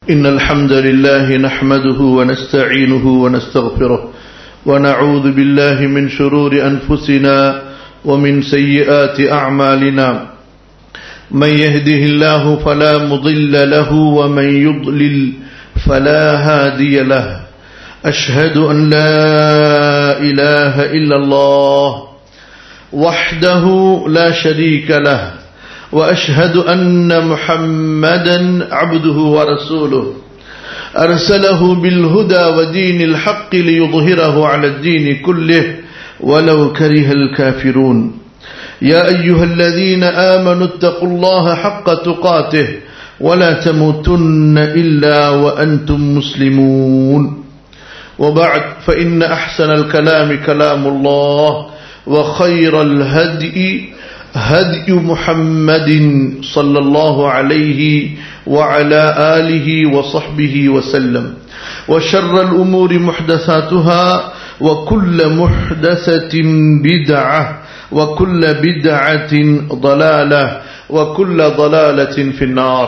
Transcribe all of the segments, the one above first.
إن الحمد لله نحمده ونستعينه ونستغفره ونعوذ بالله من شرور أنفسنا ومن سيئات أعمالنا من يهده الله فلا مضل له ومن يضلل فلا هادي له أشهد أن لا إله إلا الله وحده لا شريك له وأشهد أن محمدا عبده ورسوله أرسله بالهدى ودين الحق ليظهره على الدين كله ولو كره الكافرون يا أيها الذين آمنوا اتقوا الله حق تقاته ولا تموتن إلا وأنتم مسلمون وبعد فإن أحسن الكلام كلام الله وخير الهدي هدي محمد صلى الله عليه وعلى آله وصحبه وسلم وشر الأمور محدثاتها وكل محدثة بدعة وكل بدعة ضلالة وكل ضلالة في النار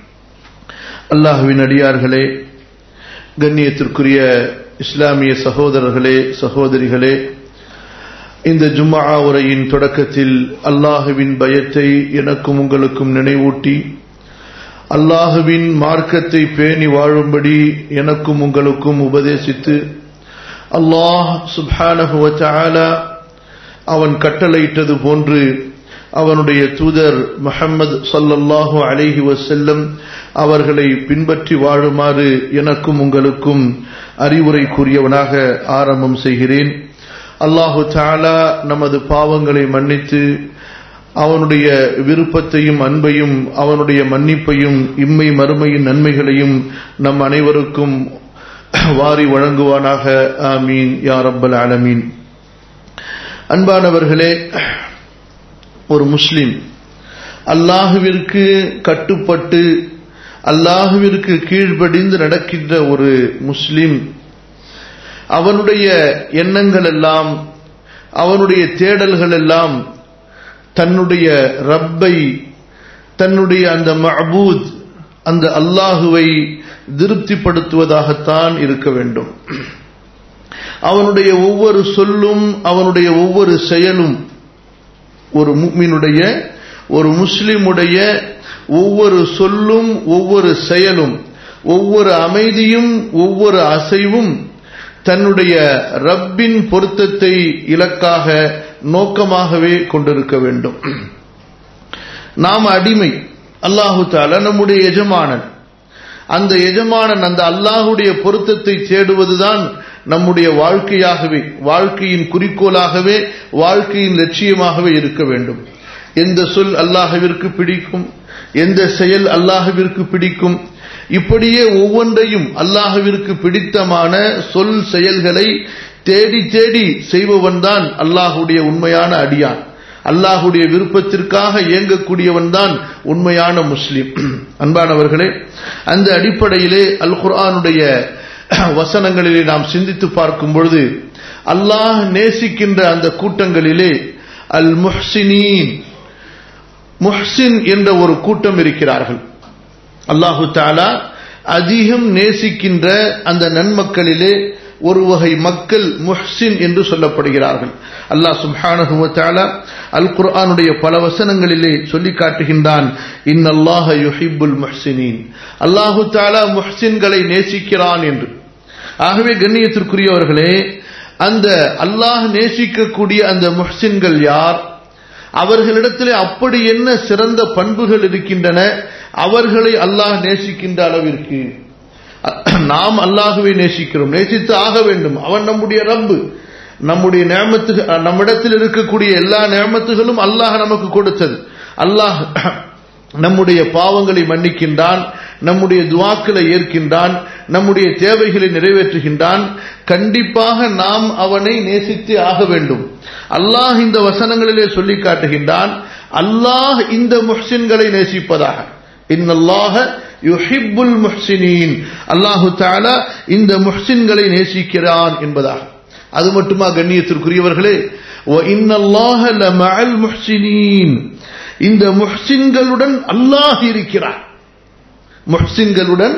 அல்லாஹுவின் அடியார்களே கண்ணியத்திற்குரிய இஸ்லாமிய சகோதரர்களே சகோதரிகளே இந்த ஜும்மா உரையின் தொடக்கத்தில் அல்லாஹுவின் பயத்தை எனக்கும் உங்களுக்கும் நினைவூட்டி அல்லாஹுவின் மார்க்கத்தை பேணி வாழும்படி எனக்கும் உங்களுக்கும் உபதேசித்து அல்லாஹ் சுப்ஹானஹுவ அவன் கட்டளையிட்டது போன்று அவனுடைய தூதர் முஹம்மது சல்லல்லாஹு அலைஹி வசல்லம் அவர்களை பின்பற்றி வாழுமாறு எனக்கும் உங்களுக்கும் அறிவுரை கூறியவனாக ஆரம்பம் செய்கிறேன் அல்லாஹு தாலா நமது பாவங்களை மன்னித்து அவனுடைய விருப்பத்தையும் அன்பையும் அவனுடைய மன்னிப்பையும் இம்மை மறுமையின் நன்மைகளையும் நம் அனைவருக்கும் வாரி வழங்குவானாக ஆமீன் யா ரப்பல் ஆலமீன் அன்பானவர்களே ஒரு முஸ்லிம் அல்லாஹுவிற்கு கட்டுப்பட்டு அல்லாஹுவிற்கு கீழ்ப்படிந்து நடக்கின்ற ஒரு முஸ்லிம் அவனுடைய எண்ணங்கள் எல்லாம் அவனுடைய தேடல்கள் எல்லாம் தன்னுடைய ரப்பை தன்னுடைய அந்த மபூத் அந்த அல்லாஹுவை திருப்திப்படுத்துவதாகத்தான் இருக்க வேண்டும் அவனுடைய ஒவ்வொரு சொல்லும் அவனுடைய ஒவ்வொரு செயலும் ஒரு முக்மினுடைய ஒரு முஸ்லிமுடைய ஒவ்வொரு சொல்லும் ஒவ்வொரு செயலும் ஒவ்வொரு அமைதியும் ஒவ்வொரு அசைவும் தன்னுடைய ரப்பின் பொருத்தத்தை இலக்காக நோக்கமாகவே கொண்டிருக்க வேண்டும் நாம் அடிமை அல்லாஹு தால நம்முடைய எஜமானன் அந்த எஜமானன் அந்த அல்லாஹுடைய பொருத்தத்தை தேடுவதுதான் நம்முடைய வாழ்க்கையாகவே வாழ்க்கையின் குறிக்கோளாகவே வாழ்க்கையின் லட்சியமாகவே இருக்க வேண்டும் எந்த சொல் அல்லாஹுவிற்கு பிடிக்கும் எந்த செயல் அல்லாஹுவிற்கு பிடிக்கும் இப்படியே ஒவ்வொன்றையும் அல்லாஹுவிற்கு பிடித்தமான சொல் செயல்களை தேடி தேடி செய்பவன் தான் அல்லாஹுடைய உண்மையான அடியான் அல்லாஹுடைய விருப்பத்திற்காக இயங்கக்கூடியவன் தான் உண்மையான முஸ்லிம் அன்பானவர்களே அந்த அடிப்படையிலே அல் குர்ஆனுடைய வசனங்களிலே நாம் சிந்தித்து பார்க்கும் பொழுது அல்லாஹ் நேசிக்கின்ற அந்த கூட்டங்களிலே அல் முஹ்சினீன் முஹ்சின் என்ற ஒரு கூட்டம் இருக்கிறார்கள் அல்லாஹு தாலா அதிகம் நேசிக்கின்ற அந்த நன்மக்களிலே ஒரு வகை மக்கள் முஹ்சின் என்று சொல்லப்படுகிறார்கள் அல்லாஹ் சுப்ஹானஹுவத்தாலா அல் குர்ஆனுடைய பல வசனங்களிலே சொல்லி காட்டுகின்றான் இன்னல்லாஹ யுஹிப்புல் முஹ்சினீன் அல்லாஹு தாலா முஹ்சின்களை நேசிக்கிறான் என்று ஆகவே கண்ணியத்திற்குரியவர்களே அந்த அல்லாஹ் நேசிக்கக்கூடிய அந்த முஹ்சின்கள் யார் அவர்களிடத்திலே அப்படி என்ன சிறந்த பண்புகள் இருக்கின்றன அவர்களை அல்லாஹ் நேசிக்கின்ற அளவிற்கு நாம் அல்லாஹுவை நேசிக்கிறோம் நேசித்து ஆக வேண்டும் அவன் நம்முடைய ரப்பு நம்முடைய நேமத்து நம்மிடத்தில் இருக்கக்கூடிய எல்லா நேமத்துகளும் அல்லாஹ் நமக்கு கொடுத்தது அல்லாஹ் நம்முடைய பாவங்களை மன்னிக்கின்றான் நம்முடைய துவாக்களை ஏற்கின்றான் நம்முடைய தேவைகளை நிறைவேற்றுகின்றான் கண்டிப்பாக நாம் அவனை நேசித்து ஆக வேண்டும் அல்லாஹ் இந்த வசனங்களிலே சொல்லி காட்டுகின்றான் அல்லாஹ் இந்த முஹ்சின்களை நேசிப்பதாக இன்னல்லாக யுஹிப்புல் முஹ்சினீன் அல்லாஹு தாலா இந்த முஹ்சின்களை நேசிக்கிறான் என்பதாக அது மட்டுமா கண்ணியத்திற்குரியவர்களே இன்னல்லாஹ லமஅல் முஹ்சினீன் இந்த முஹ்சின்களுடன் அல்லாஹ் இருக்கிறார் முஹ்சின்களுடன்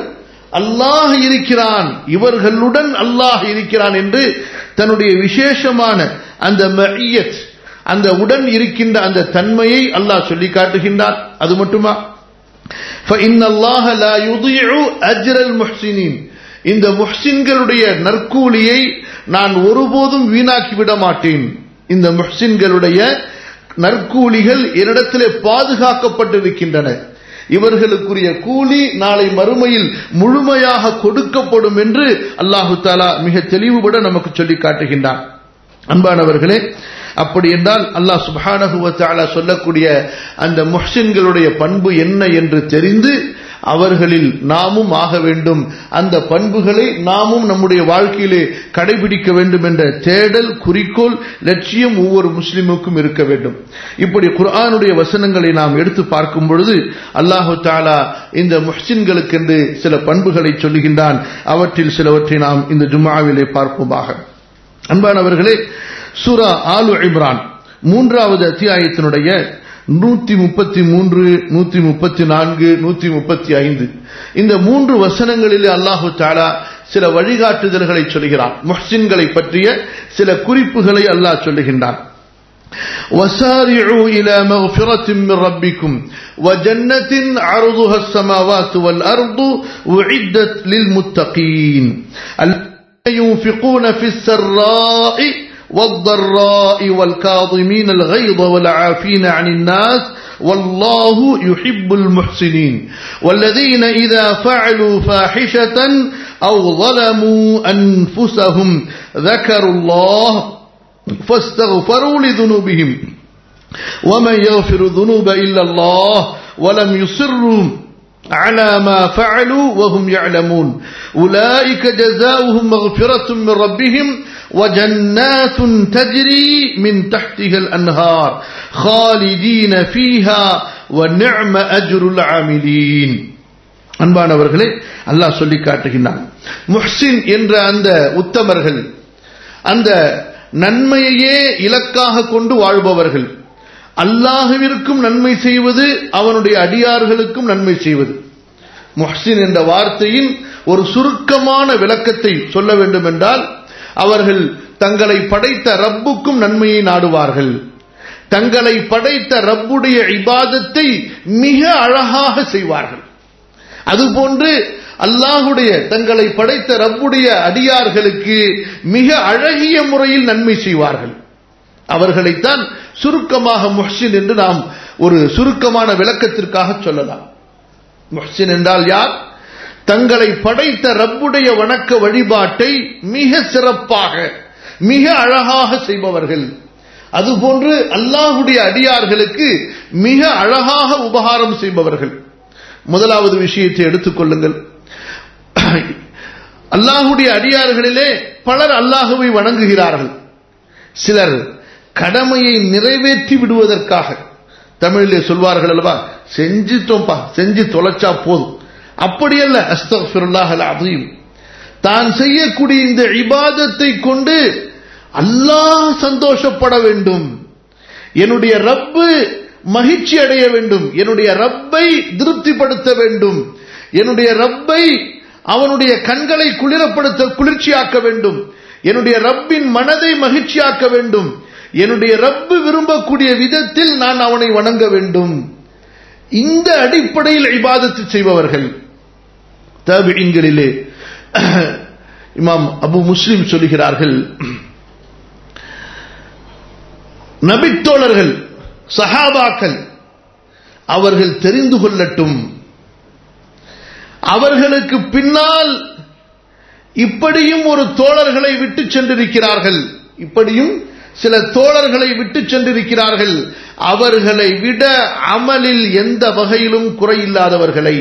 அல்லாஹ் இருக்கிறான் இவர்களுடன் அல்லாஹ் இருக்கிறான் என்று தன்னுடைய விசேஷமான அந்த மஇயத் அந்த உடன் இருக்கின்ற அந்த தன்மையை அல்லாஹ் சொல்லி காட்டுகின்றான் அது மட்டுமா فإن الله لا يضيع أجر المحسنين இந்த முஹ்சின்களுடைய நற்கூலியை நான் ஒருபோதும் வீணாக்கி விட மாட்டேன் இந்த முஹ்சின்களுடைய நற்கூலிகள் என்னிடத்திலே பாதுகாக்கப்பட்டிருக்கின்றன இவர்களுக்குரிய கூலி நாளை மறுமையில் முழுமையாக கொடுக்கப்படும் என்று அல்லாஹு தாலா மிக தெளிவுபட நமக்கு சொல்லி காட்டுகின்றான் அன்பானவர்களே அப்படி என்றால் அல்லாஹ் சுபானகுவத்தாலா சொல்லக்கூடிய அந்த முஹ்சின்களுடைய பண்பு என்ன என்று தெரிந்து அவர்களில் நாமும் ஆக வேண்டும் அந்த பண்புகளை நாமும் நம்முடைய வாழ்க்கையிலே கடைபிடிக்க வேண்டும் என்ற தேடல் குறிக்கோள் லட்சியம் ஒவ்வொரு முஸ்லிமுக்கும் இருக்க வேண்டும் இப்படி குர்ஆனுடைய வசனங்களை நாம் எடுத்து பார்க்கும் பொழுது அல்லாஹு தாலா இந்த முஹ்சின்களுக்கென்று சில பண்புகளை சொல்லுகின்றான் அவற்றில் சிலவற்றை நாம் இந்த ஜும்மாவிலே பார்ப்போமாக அன்பானவர்களே சூரா ஆலு இம்ரான் மூன்றாவது அத்தியாயத்தினுடைய நூத்தி முப்பத்தி மூன்று நூத்தி முப்பத்தி நான்கு நூத்தி முப்பத்தி ஐந்து இந்த மூன்று வசனங்களிலே அல்லாஹு தாலா சில வழிகாட்டுதல்களை சொல்கிறான் முஹ்சின்களை பற்றிய சில குறிப்புகளை அல்லாஹ் சொல்லுகின்றான் وسارعوا إلى مغفرة من ربكم وجنة عرضها السماوات والأرض وعدت للمتقين الذين ينفقون في السراء والضراء والكاظمين الغيظ والعافين عن الناس والله يحب المحسنين والذين إذا فعلوا فاحشة أو ظلموا أنفسهم ذكروا الله فاستغفروا لذنوبهم ومن يغفر الذنوب إلا الله ولم يصروا على ما فعلوا وهم يعلمون أولئك جزاؤهم مغفرة من ربهم وجنات تجري من تحتها الأنهار خالدين فيها ونعم أجر العاملين அன்பானவர்களே அல்லாஹ் சொல்லி காட்டுகின்றான் முஹ்சின் என்ற அந்த உத்தமர்கள் அந்த நன்மையையே இலக்காக கொண்டு வாழ்பவர்கள் அல்லாஹுவிற்கும் நன்மை செய்வது அவனுடைய அடியார்களுக்கும் நன்மை செய்வது முஹ்சின் என்ற வார்த்தையின் ஒரு சுருக்கமான விளக்கத்தை சொல்ல வேண்டும் என்றால் அவர்கள் தங்களை படைத்த ரப்புக்கும் நன்மையை நாடுவார்கள் தங்களை படைத்த ரப்புடைய இபாதத்தை மிக அழகாக செய்வார்கள் அதுபோன்று அல்லாஹுடைய தங்களை படைத்த ரப்புடைய அடியார்களுக்கு மிக அழகிய முறையில் நன்மை செய்வார்கள் அவர்களைத்தான் சுருக்கமாக முஹ்சின் என்று நாம் ஒரு சுருக்கமான விளக்கத்திற்காக சொல்லலாம் முஹ்சின் என்றால் யார் தங்களை படைத்த ரப்புடைய வணக்க வழிபாட்டை மிக சிறப்பாக மிக அழகாக செய்பவர்கள் அதுபோன்று அல்லாஹுடைய அடியார்களுக்கு மிக அழகாக உபகாரம் செய்பவர்கள் முதலாவது விஷயத்தை எடுத்துக்கொள்ளுங்கள் அல்லாஹுடைய அடியார்களிலே பலர் அல்லாஹுவை வணங்குகிறார்கள் சிலர் கடமையை நிறைவேற்றி விடுவதற்காக தமிழிலே சொல்வார்கள் அல்லவா செஞ்சிட்டோம்பா செஞ்சு தொலைச்சா போதும் அப்படியல்ல அஸ்தஃபிருல்லாஹ் அலீம் தான் செய்யக்கூடிய இந்த இபாதத்தை கொண்டு அல்லாஹ் சந்தோஷப்பட வேண்டும் என்னுடைய ரப்பு மகிழ்ச்சி அடைய வேண்டும் என்னுடைய ரப்பை திருப்திப்படுத்த வேண்டும் என்னுடைய ரப்பை அவனுடைய கண்களை குளிரப்படுத்த குளிர்ச்சியாக்க வேண்டும் என்னுடைய ரப்பின் மனதை மகிழ்ச்சியாக்க வேண்டும் என்னுடைய ரப்பு விரும்பக்கூடிய விதத்தில் நான் அவனை வணங்க வேண்டும் இந்த அடிப்படையில் இபாதத்து செய்பவர்கள் தபிங்களிலே இமாம் அபு முஸ்லிம் சொல்லுகிறார்கள் நபித்தோழர்கள் சஹாபாக்கள் அவர்கள் தெரிந்து கொள்ளட்டும் அவர்களுக்கு பின்னால் இப்படியும் ஒரு தோழர்களை விட்டு சென்றிருக்கிறார்கள் இப்படியும் சில தோழர்களை விட்டு சென்றிருக்கிறார்கள் அவர்களை விட அமலில் எந்த வகையிலும் குறையில்லாதவர்களை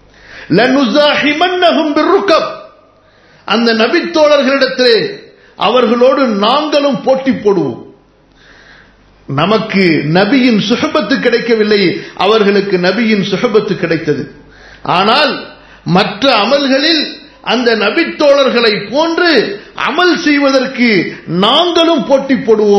அந்த நபித்தோழர்களிடத்திலே அவர்களோடு நாங்களும் போட்டி போடுவோம் நமக்கு நபியின் சுகபத்து கிடைக்கவில்லை அவர்களுக்கு நபியின் சுகபத்து கிடைத்தது ஆனால் மற்ற அமல்களில் அந்த நபித்தோழர்களை போன்று அமல் செய்வதற்கு நாங்களும் போட்டி போடுவோம்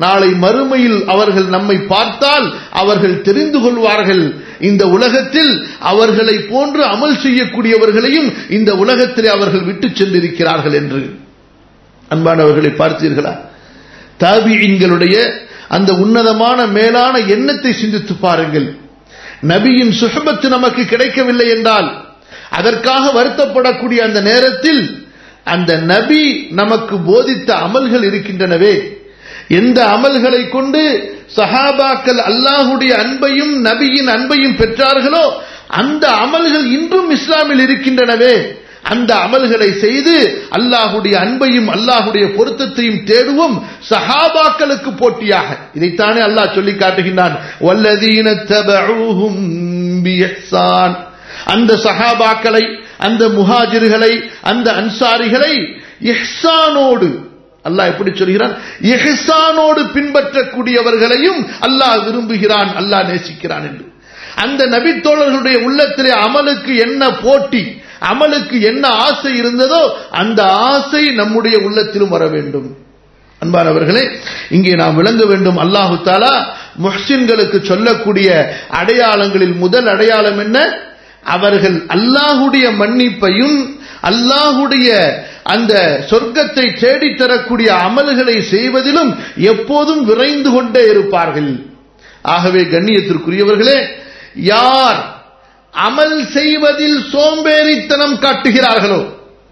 நாளை மறுமையில் அவர்கள் நம்மை பார்த்தால் அவர்கள் தெரிந்து கொள்வார்கள் இந்த உலகத்தில் அவர்களை போன்று அமல் செய்யக்கூடியவர்களையும் இந்த உலகத்திலே அவர்கள் விட்டு சென்றிருக்கிறார்கள் என்று அன்பானவர்களை பார்த்தீர்களா தாபியின்களுடைய அந்த உன்னதமான மேலான எண்ணத்தை சிந்தித்து பாருங்கள் நபியின் சுகபத்து நமக்கு கிடைக்கவில்லை என்றால் அதற்காக வருத்தப்படக்கூடிய அந்த நேரத்தில் அந்த நபி நமக்கு போதித்த அமல்கள் இருக்கின்றனவே எந்த அமல்களை கொண்டு சஹாபாக்கள் அல்லாஹுடைய அன்பையும் நபியின் அன்பையும் பெற்றார்களோ அந்த அமல்கள் இன்றும் இஸ்லாமில் இருக்கின்றனவே அந்த அமல்களை செய்து அல்லாஹுடைய அன்பையும் அல்லாஹுடைய பொருத்தத்தையும் தேடுவோம் சஹாபாக்களுக்கு போட்டியாக இதைத்தானே அல்லாஹ் சொல்லி காட்டுகின்றான் வல்லதீன தபஊஹும் பிஇஹ்சான் அந்த சஹாபாக்களை அந்த முஹாஜிர்களை அந்த அன்சாரிகளை இஹ்சானோடு அல்லாஹ் எப்படி சொல்கிறான் இஹ்சானோடு பின்பற்றக்கூடியவர்களையும் அல்லாஹ் விரும்புகிறான் அல்லாஹ் நேசிக்கிறான் என்று அந்த நபித்தோழர்களுடைய உள்ளத்திலே அமலுக்கு என்ன போட்டி அமலுக்கு என்ன ஆசை இருந்ததோ அந்த ஆசை நம்முடைய உள்ளத்திலும் வர வேண்டும் அன்பானவர்களே இங்கே நாம் விளங்க வேண்டும் அல்லாஹு தாலா முஹ்சின்களுக்கு சொல்லக்கூடிய அடையாளங்களில் முதல் அடையாளம் என்ன அவர்கள் அல்லாஹுடைய மன்னிப்பையும் அல்லாஹுடைய அந்த சொர்க்கத்தை தேடித்தரக்கூடிய அமல்களை செய்வதிலும் எப்போதும் விரைந்து கொண்டே இருப்பார்கள் ஆகவே கண்ணியத்திற்குரியவர்களே யார் அமல் செய்வதில் சோம்பேறித்தனம் காட்டுகிறார்களோ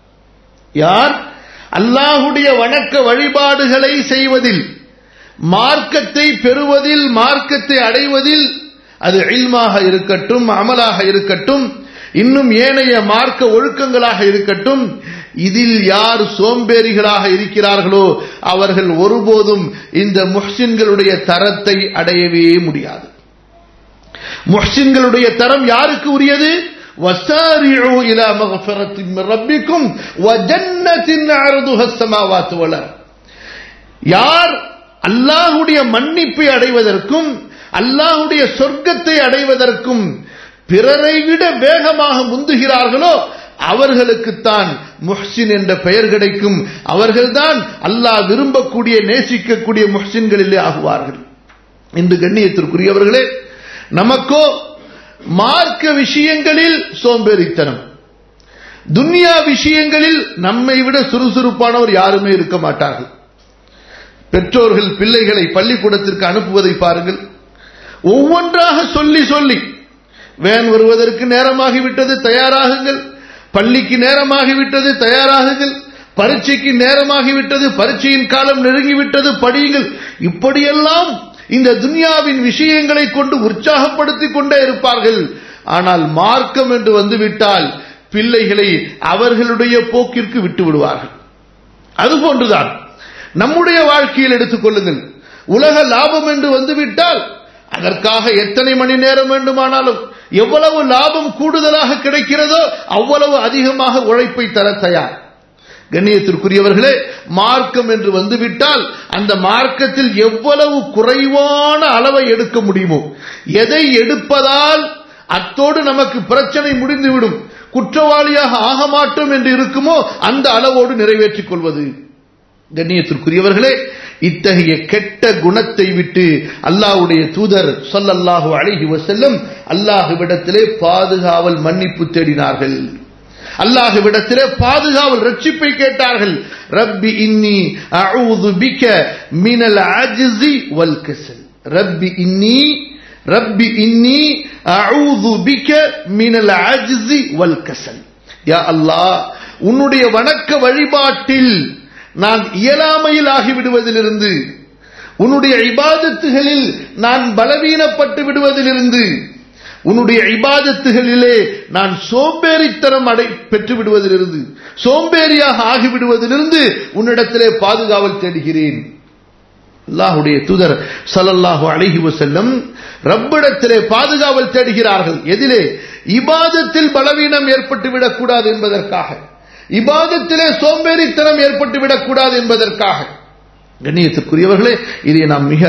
யார் அல்லாஹுடைய வணக்க வழிபாடுகளை செய்வதில் மார்க்கத்தை பெறுவதில் மார்க்கத்தை அடைவதில் அது இல்மாக இருக்கட்டும் அமலாக இருக்கட்டும் இன்னும் ஏனைய மார்க்க ஒழுக்கங்களாக இருக்கட்டும் இதில் யார் சோம்பேறிகளாக இருக்கிறார்களோ அவர்கள் ஒருபோதும் இந்த முஹ்சின்களுடைய தரத்தை அடையவே முடியாது முஹ்சின்களுடைய தரம் யாருக்கு உரியது وسارعوا إلى مغفرة من ربكم وجنة عرضها السماوات والأرض யார் அல்லாஹுடைய மன்னிப்பை அடைவதற்கும் அல்லாஹுடைய சொர்க்கத்தை அடைவதற்கும் பிறரை விட வேகமாக முந்துகிறார்களோ அவர்களுக்குத்தான் முஹ்சின் என்ற பெயர் கிடைக்கும் அவர்கள்தான் அல்லாஹ் விரும்பக்கூடிய நேசிக்கக்கூடிய முஹ்சின்களிலே ஆகுவார்கள் இன்று கண்ணியத்திற்குரியவர்களே நமக்கோ மார்க்க விஷயங்களில் சோம்பேறித்தனம் துன்யா விஷயங்களில் நம்மை விட சுறுசுறுப்பானவர் யாருமே இருக்க மாட்டார்கள் பெற்றோர்கள் பிள்ளைகளை பள்ளிக்கூடத்திற்கு அனுப்புவதை பாருங்கள் ஒவ்வொன்றாக சொல்லி சொல்லி வேன் வருவதற்கு நேரமாகிவிட்டது தயாராகுங்கள் பள்ளிக்கு நேரமாகிவிட்டது தயாராகுங்கள் பரீட்சைக்கு நேரமாகிவிட்டது பரீட்சையின் காலம் நெருங்கிவிட்டது படியுங்கள் இப்படியெல்லாம் இந்த துன்யாவின் விஷயங்களை கொண்டு உற்சாகப்படுத்திக் கொண்டே இருப்பார்கள் ஆனால் மார்க்கம் என்று வந்துவிட்டால் பிள்ளைகளை அவர்களுடைய போக்கிற்கு விட்டு விடுவார்கள் அதுபோன்றுதான் நம்முடைய வாழ்க்கையில் எடுத்துக்கொள்ளுங்கள் உலக லாபம் என்று வந்துவிட்டால் அதற்காக எத்தனை மணி நேரம் வேண்டுமானாலும் எவ்வளவு லாபம் கூடுதலாக கிடைக்கிறதோ அவ்வளவு அதிகமாக உழைப்பை தர தயார் கண்ணியத்திற்குரியவர்களே மார்க்கம் என்று வந்துவிட்டால் அந்த மார்க்கத்தில் எவ்வளவு குறைவான அளவை எடுக்க முடியுமோ எதை எடுப்பதால் அத்தோடு நமக்கு பிரச்சனை முடிந்துவிடும் குற்றவாளியாக ஆக மாட்டோம் என்று இருக்குமோ அந்த அளவோடு நிறைவேற்றிக் கொள்வது கண்ணியத்திற்குரியவர்களே இத்தகைய கெட்ட குணத்தை விட்டு அல்லாஹ்வுடைய தூதர் சொல்லல்லாஹு அழகி வசல்லம் அல்லாஹுவிடத்திலே பாதுகாவல் மன்னிப்பு தேடினார்கள் அல்லாஹுவிடத்திலே பாதுகாவல் ரட்சிப்பை கேட்டார்கள் ரப்பி இன்னி அஊது பிக மினல் அஜ்ஸி வல் கஸல் ரப்பி இன்னி ரப்பி இன்னி அஊது பிக மினல் அஜ்ஸி வல் கஸல் யா அல்லாஹ் உன்னுடைய வணக்க வழிபாட்டில் நான் இயலாமையில் ஆகிவிடுவதிலிருந்து உன்னுடைய இபாதத்துகளில் நான் பலவீனப்பட்டு விடுவதிலிருந்து உன்னுடைய இபாதத்துகளிலே நான் சோம்பேறித்தனம் அடை பெற்று விடுவதிலிருந்து சோம்பேறியாக ஆகிவிடுவதிலிருந்து உன்னிடத்திலே பாதுகாவல் தேடுகிறேன் அல்லாஹுடைய தூதர் சல்லல்லாஹு அலைஹி வஸல்லம் ரப்பிடத்திலே பாதுகாவல் தேடுகிறார்கள் எதிலே இபாதத்தில் பலவீனம் ஏற்பட்டு விடக்கூடாது என்பதற்காக இபாதத்திலே சோம்பேறித்தனம் ஏற்பட்டு விடக்கூடாது என்பதற்காக கண்ணியத்திற்குரியவர்களே இதை நாம் மிக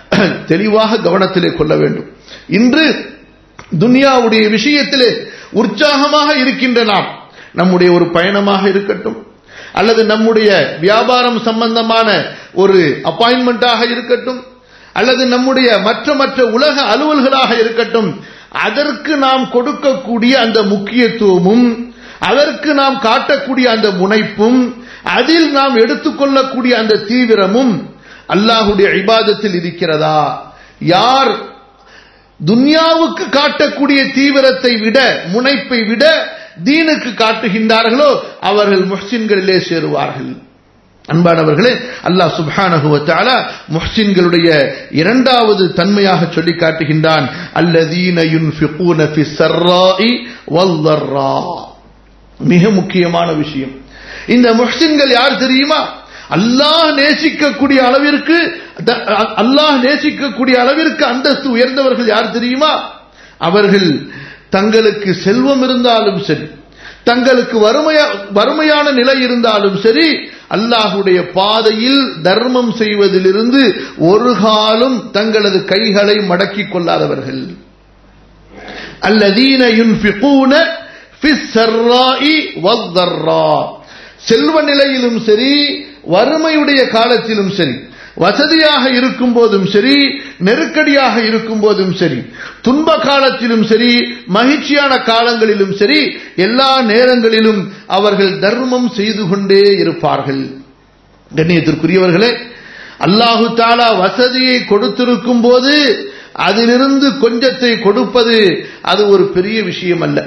தெளிவாக கவனத்திலே கொள்ள வேண்டும் இன்று துனியாவுடைய விஷயத்திலே உற்சாகமாக இருக்கின்ற நாம் நம்முடைய ஒரு பயணமாக இருக்கட்டும் அல்லது நம்முடைய வியாபாரம் சம்பந்தமான ஒரு அப்பாயின்மெண்டாக இருக்கட்டும் அல்லது நம்முடைய மற்ற மற்ற உலக அலுவல்களாக இருக்கட்டும் அதற்கு நாம் கொடுக்கக்கூடிய அந்த முக்கியத்துவமும் அதற்கு நாம் காட்டக்கூடிய அந்த முனைப்பும் அதில் நாம் எடுத்துக்கொள்ளக்கூடிய அந்த தீவிரமும் அல்லாஹுடைய இபாதத்தில் இருக்கிறதா யார் துன்யாவுக்கு காட்டக்கூடிய தீவிரத்தை விட முனைப்பை விட தீனுக்கு காட்டுகின்றார்களோ அவர்கள் முஹ்சின்களிலே சேருவார்கள் அன்பானவர்களே அல்லாஹ் சுப்ஹானஹு வ தஆலா முஹ்சின்களுடைய இரண்டாவது தன்மையாக சொல்லி காட்டுகின்றான் அல்லதீன யுன்ஃபிகூன ஃபிஸ் ஸர்ராஇ வல் ضرா மிக முக்கியமான விஷயம் இந்த முஹ்சின்கள் யார் தெரியுமா அல்லாஹ் நேசிக்கக்கூடிய அளவிற்கு அல்லாஹ் நேசிக்கக்கூடிய அளவிற்கு அந்தஸ்து உயர்ந்தவர்கள் யார் தெரியுமா அவர்கள் தங்களுக்கு செல்வம் இருந்தாலும் சரி தங்களுக்கு வறுமையா வறுமையான நிலை இருந்தாலும் சரி அல்லாஹுடைய பாதையில் தர்மம் செய்வதிலிருந்து ஒரு காலம் தங்களது கைகளை மடக்கிக் கொள்ளாதவர்கள் அல்லதீன யுன்ஃபிகூன ஃபிஸ் ஸர்ராஇ வத்-ضرா செல்வ நிலையிலும் சரி வறுமையுடைய காலத்திலும் சரி வசதியாக இருக்கும் போதும் சரி நெருக்கடியாக இருக்கும் போதும் சரி துன்ப காலத்திலும் சரி மகிழ்ச்சியான காலங்களிலும் சரி எல்லா நேரங்களிலும் அவர்கள் தர்மம் செய்து கொண்டே இருப்பார்கள் கண்ணியத்திற்குரியவர்களே அல்லாஹு தாலா வசதியை கொடுத்திருக்கும் போது அதிலிருந்து கொஞ்சத்தை கொடுப்பது அது ஒரு பெரிய விஷயம் அல்ல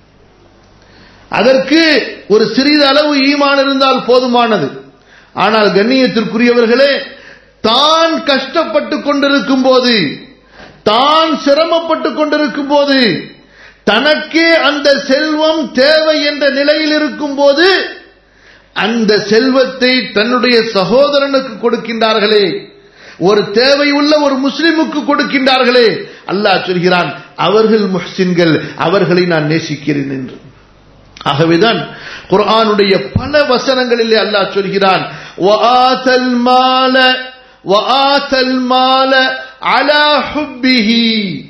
அதற்கு ஒரு சிறிதளவு ஈமான் இருந்தால் போதுமானது ஆனால் கண்ணியத்திற்குரியவர்களே தான் கஷ்டப்பட்டு கொண்டிருக்கும் போது தான் சிரமப்பட்டு கொண்டிருக்கும் போது தனக்கே அந்த செல்வம் தேவை என்ற நிலையில் இருக்கும் போது அந்த செல்வத்தை தன்னுடைய சகோதரனுக்கு கொடுக்கின்றார்களே ஒரு தேவை உள்ள ஒரு முஸ்லிமுக்கு கொடுக்கின்றார்களே அல்லாஹ் சொல்கிறான் அவர்கள் முஹ்சின்கள் அவர்களை நான் நேசிக்கிறேன் என்று ஆகவேதான் குர்ஆனுடைய பல வசனங்களிலே அல்லாஹ் சொல்கிறான் வஆத்தல் மால வஆத்தல் மால அலா ஹுப்பிஹி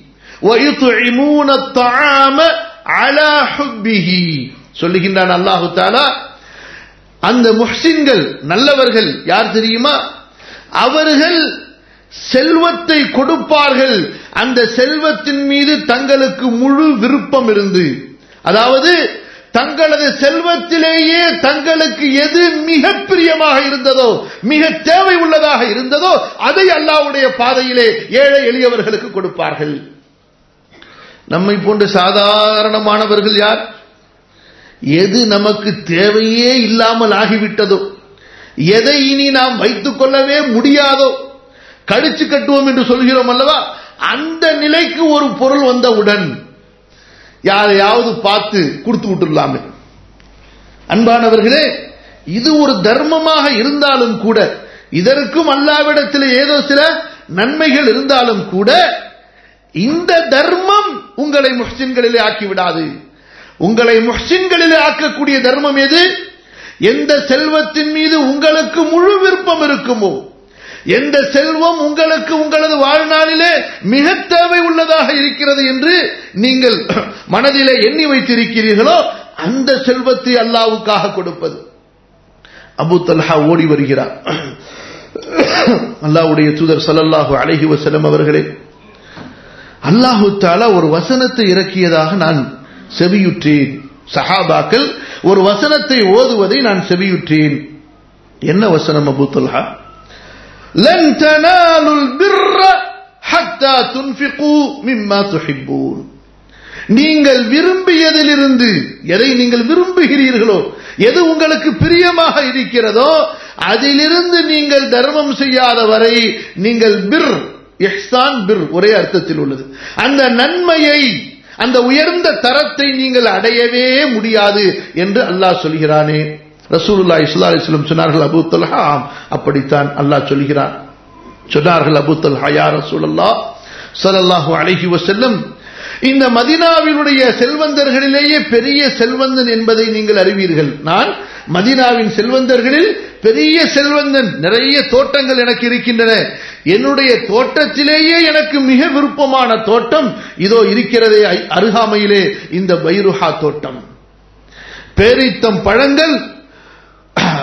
ويطعمون الطعام على حبه சொல்லுகின்றான் அல்லாஹு தாலா அந்த முஹ்சின்கள் நல்லவர்கள் யார் தெரியுமா அவர்கள் செல்வத்தை கொடுப்பார்கள் அந்த செல்வத்தின் மீது தங்களுக்கு முழு விருப்பம் இருந்து அதாவது தங்களது செல்வத்திலேயே தங்களுக்கு எது மிக பிரியமாக இருந்ததோ மிக தேவை உள்ளதாக இருந்ததோ அதை அல்லாவுடைய பாதையிலே ஏழை எளியவர்களுக்கு கொடுப்பார்கள் நம்மை போன்ற சாதாரணமானவர்கள் யார் எது நமக்கு தேவையே இல்லாமல் ஆகிவிட்டதோ எதை இனி நாம் வைத்துக் கொள்ளவே முடியாதோ கடிச்சு கட்டுவோம் என்று சொல்கிறோம் அல்லவா அந்த நிலைக்கு ஒரு பொருள் வந்தவுடன் யாரையாவது பார்த்து கொடுத்து விட்டுடலாமே அன்பானவர்களே இது ஒரு தர்மமாக இருந்தாலும் கூட இதற்கும் அல்லாவிடத்தில் ஏதோ சில நன்மைகள் இருந்தாலும் கூட இந்த தர்மம் உங்களை முஹ்சின்களிலே ஆக்கிவிடாது உங்களை முஹ்சின்களிலே ஆக்கக்கூடிய தர்மம் எது எந்த செல்வத்தின் மீது உங்களுக்கு முழு விருப்பம் இருக்குமோ எந்த செல்வம் உங்களுக்கு உங்களது வாழ்நாளிலே மிக தேவை உள்ளதாக இருக்கிறது என்று நீங்கள் மனதிலே எண்ணி வைத்திருக்கிறீர்களோ அந்த செல்வத்தை அல்லாவுக்காக கொடுப்பது அபு தல்ஹா ஓடி வருகிறார் அல்லாவுடைய தூதர் சல்லல்லாஹு அலைஹி வசலம் அவர்களே அல்லாஹு தாலா ஒரு வசனத்தை இறக்கியதாக நான் செவியுற்றேன் சஹாபாக்கள் ஒரு வசனத்தை ஓதுவதை நான் செவியுற்றேன் என்ன வசனம் அபு தல்ஹா لن تنالوا البر حتى تنفقوا مما تحبون நீங்கள் விரும்பியதிலிருந்து எதை நீங்கள் விரும்புகிறீர்களோ எது உங்களுக்கு பிரியமாக இருக்கிறதோ அதிலிருந்து நீங்கள் தர்மம் செய்யாத வரை நீங்கள் பிர் இஹ்சான் பிர் ஒரே அர்த்தத்தில் உள்ளது அந்த நன்மையை அந்த உயர்ந்த தரத்தை நீங்கள் அடையவே முடியாது என்று அல்லாஹ் சொல்கிறானே ரசூலுல்லா இஸ்லா அலிஸ்லம் சொன்னார்கள் அபு தல்ஹா அப்படித்தான் அல்லாஹ் சொல்கிறான் சொன்னார்கள் அபு தல்ஹா யா ரசூலல்லா சல்லல்லாஹு அலைஹி வஸல்லம் இந்த மதினாவினுடைய செல்வந்தர்களிலேயே பெரிய செல்வந்தன் என்பதை நீங்கள் அறிவீர்கள் நான் மதினாவின் செல்வந்தர்களில் பெரிய செல்வந்தன் நிறைய தோட்டங்கள் எனக்கு இருக்கின்றன என்னுடைய தோட்டத்திலேயே எனக்கு மிக விருப்பமான தோட்டம் இதோ இருக்கிறதே அருகாமையிலே இந்த பைருஹா தோட்டம் பேரித்தம் பழங்கள்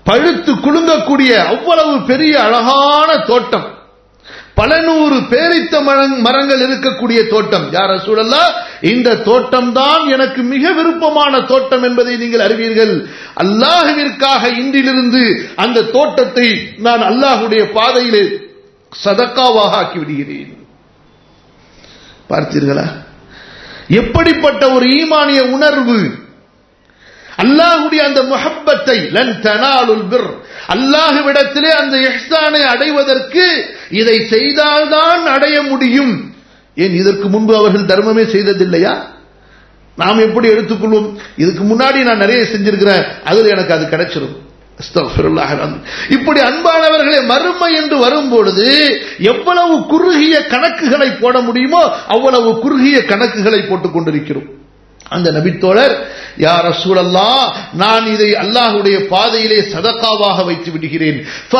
பழுத்து குலுங்கக்கூடிய அவ்வளவு பெரிய அழகான தோட்டம் பல நூறு பேரித்த மரங்கள் இருக்கக்கூடிய தோட்டம் யார் சூழல்லா இந்த தோட்டம் தான் எனக்கு மிக விருப்பமான தோட்டம் என்பதை நீங்கள் அறிவீர்கள் அல்லாஹுவிற்காக இன்றிலிருந்து அந்த தோட்டத்தை நான் அல்லாஹுடைய பாதையிலே சதக்காவாக ஆக்கி விடுகிறேன் பார்த்தீர்களா எப்படிப்பட்ட ஒரு ஈமானிய உணர்வு அல்லாஹுடைய அந்த முஹப்பத்தை லன் தனாலுல் பிர் அல்லாஹுவிடத்திலே அந்த இஹ்சானை அடைவதற்கு இதை செய்தால்தான் அடைய முடியும் ஏன் இதற்கு முன்பு அவர்கள் தர்மமே செய்ததில்லையா நாம் எப்படி எடுத்துக்கொள்வோம் இதுக்கு முன்னாடி நான் நிறைய செஞ்சிருக்கிறேன் அதுல எனக்கு அது கிடைச்சிரும் இப்படி அன்பானவர்களே மறுமை என்று வரும்பொழுது எவ்வளவு குறுகிய கணக்குகளை போட முடியுமோ அவ்வளவு குறுகிய கணக்குகளை போட்டுக் கொண்டிருக்கிறோம் அந்த நபித்தோழர் யார் சூழல்லா நான் இதை அல்லாஹுடைய பாதையிலே சதக்காவாக வைத்து விடுகிறேன்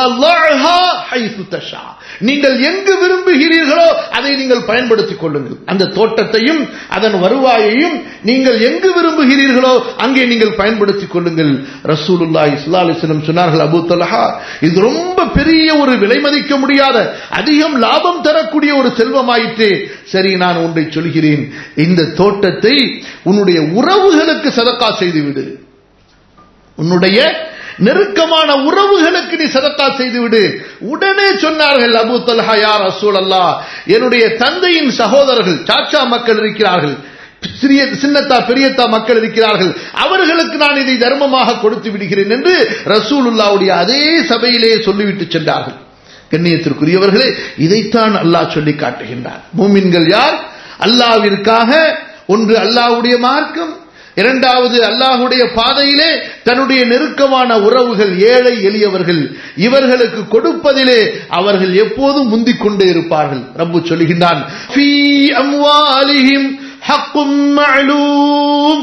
நீங்கள் எங்கு விரும்புகிறீர்களோ அதை நீங்கள் பயன்படுத்திக் கொள்ளுங்கள் அந்த தோட்டத்தையும் அதன் வருவாயையும் நீங்கள் எங்கு விரும்புகிறீர்களோ அங்கே நீங்கள் பயன்படுத்திக் கொள்ளுங்கள் ரசூலுல்லா இஸ்லா அலிஸ்லம் சொன்னார்கள் அபு தலஹா இது ரொம்ப பெரிய ஒரு விலை மதிக்க முடியாத அதிகம் லாபம் தரக்கூடிய ஒரு செல்வமாயிற்று சரி நான் ஒன்றை சொல்கிறேன் இந்த தோட்டத்தை உன்னுடைய உறவுகளுக்கு சதக்கா செய்துவிடு உன்னுடைய நெருக்கமான உறவுகளுக்கு நீ சதக்கா செய்துவிடு உடனே சொன்னார்கள் அபு தல்ஹா யார் அசூல் அல்லா என்னுடைய தந்தையின் சகோதரர்கள் சாச்சா மக்கள் இருக்கிறார்கள் சிறிய சின்னத்தா பெரியத்தா மக்கள் இருக்கிறார்கள் அவர்களுக்கு நான் இதை தர்மமாக கொடுத்து விடுகிறேன் என்று ரசூலுல்லாவுடைய அதே சபையிலே சொல்லிவிட்டு சென்றார்கள் கண்ணியத்திற்குரியவர்களே இதைத்தான் அல்லாஹ் சொல்லி காட்டுகின்றார் மூமின்கள் யார் அல்லாவிற்காக ஒன்று அல்லாஹ்வுடைய மார்க்கம் இரண்டாவது அல்லாஹுடைய பாதையிலே தன்னுடைய நெருக்கமான உறவுகள் ஏழை எளியவர்கள் இவர்களுக்கு கொடுப்பதிலே அவர்கள் எப்போதும் முந்திக் கொண்டே இருப்பார்கள் ரப்பு சொல்லுகின்றான் ஃபீ அம்வாலிஹிம் ஹக்கும் மஅலூம்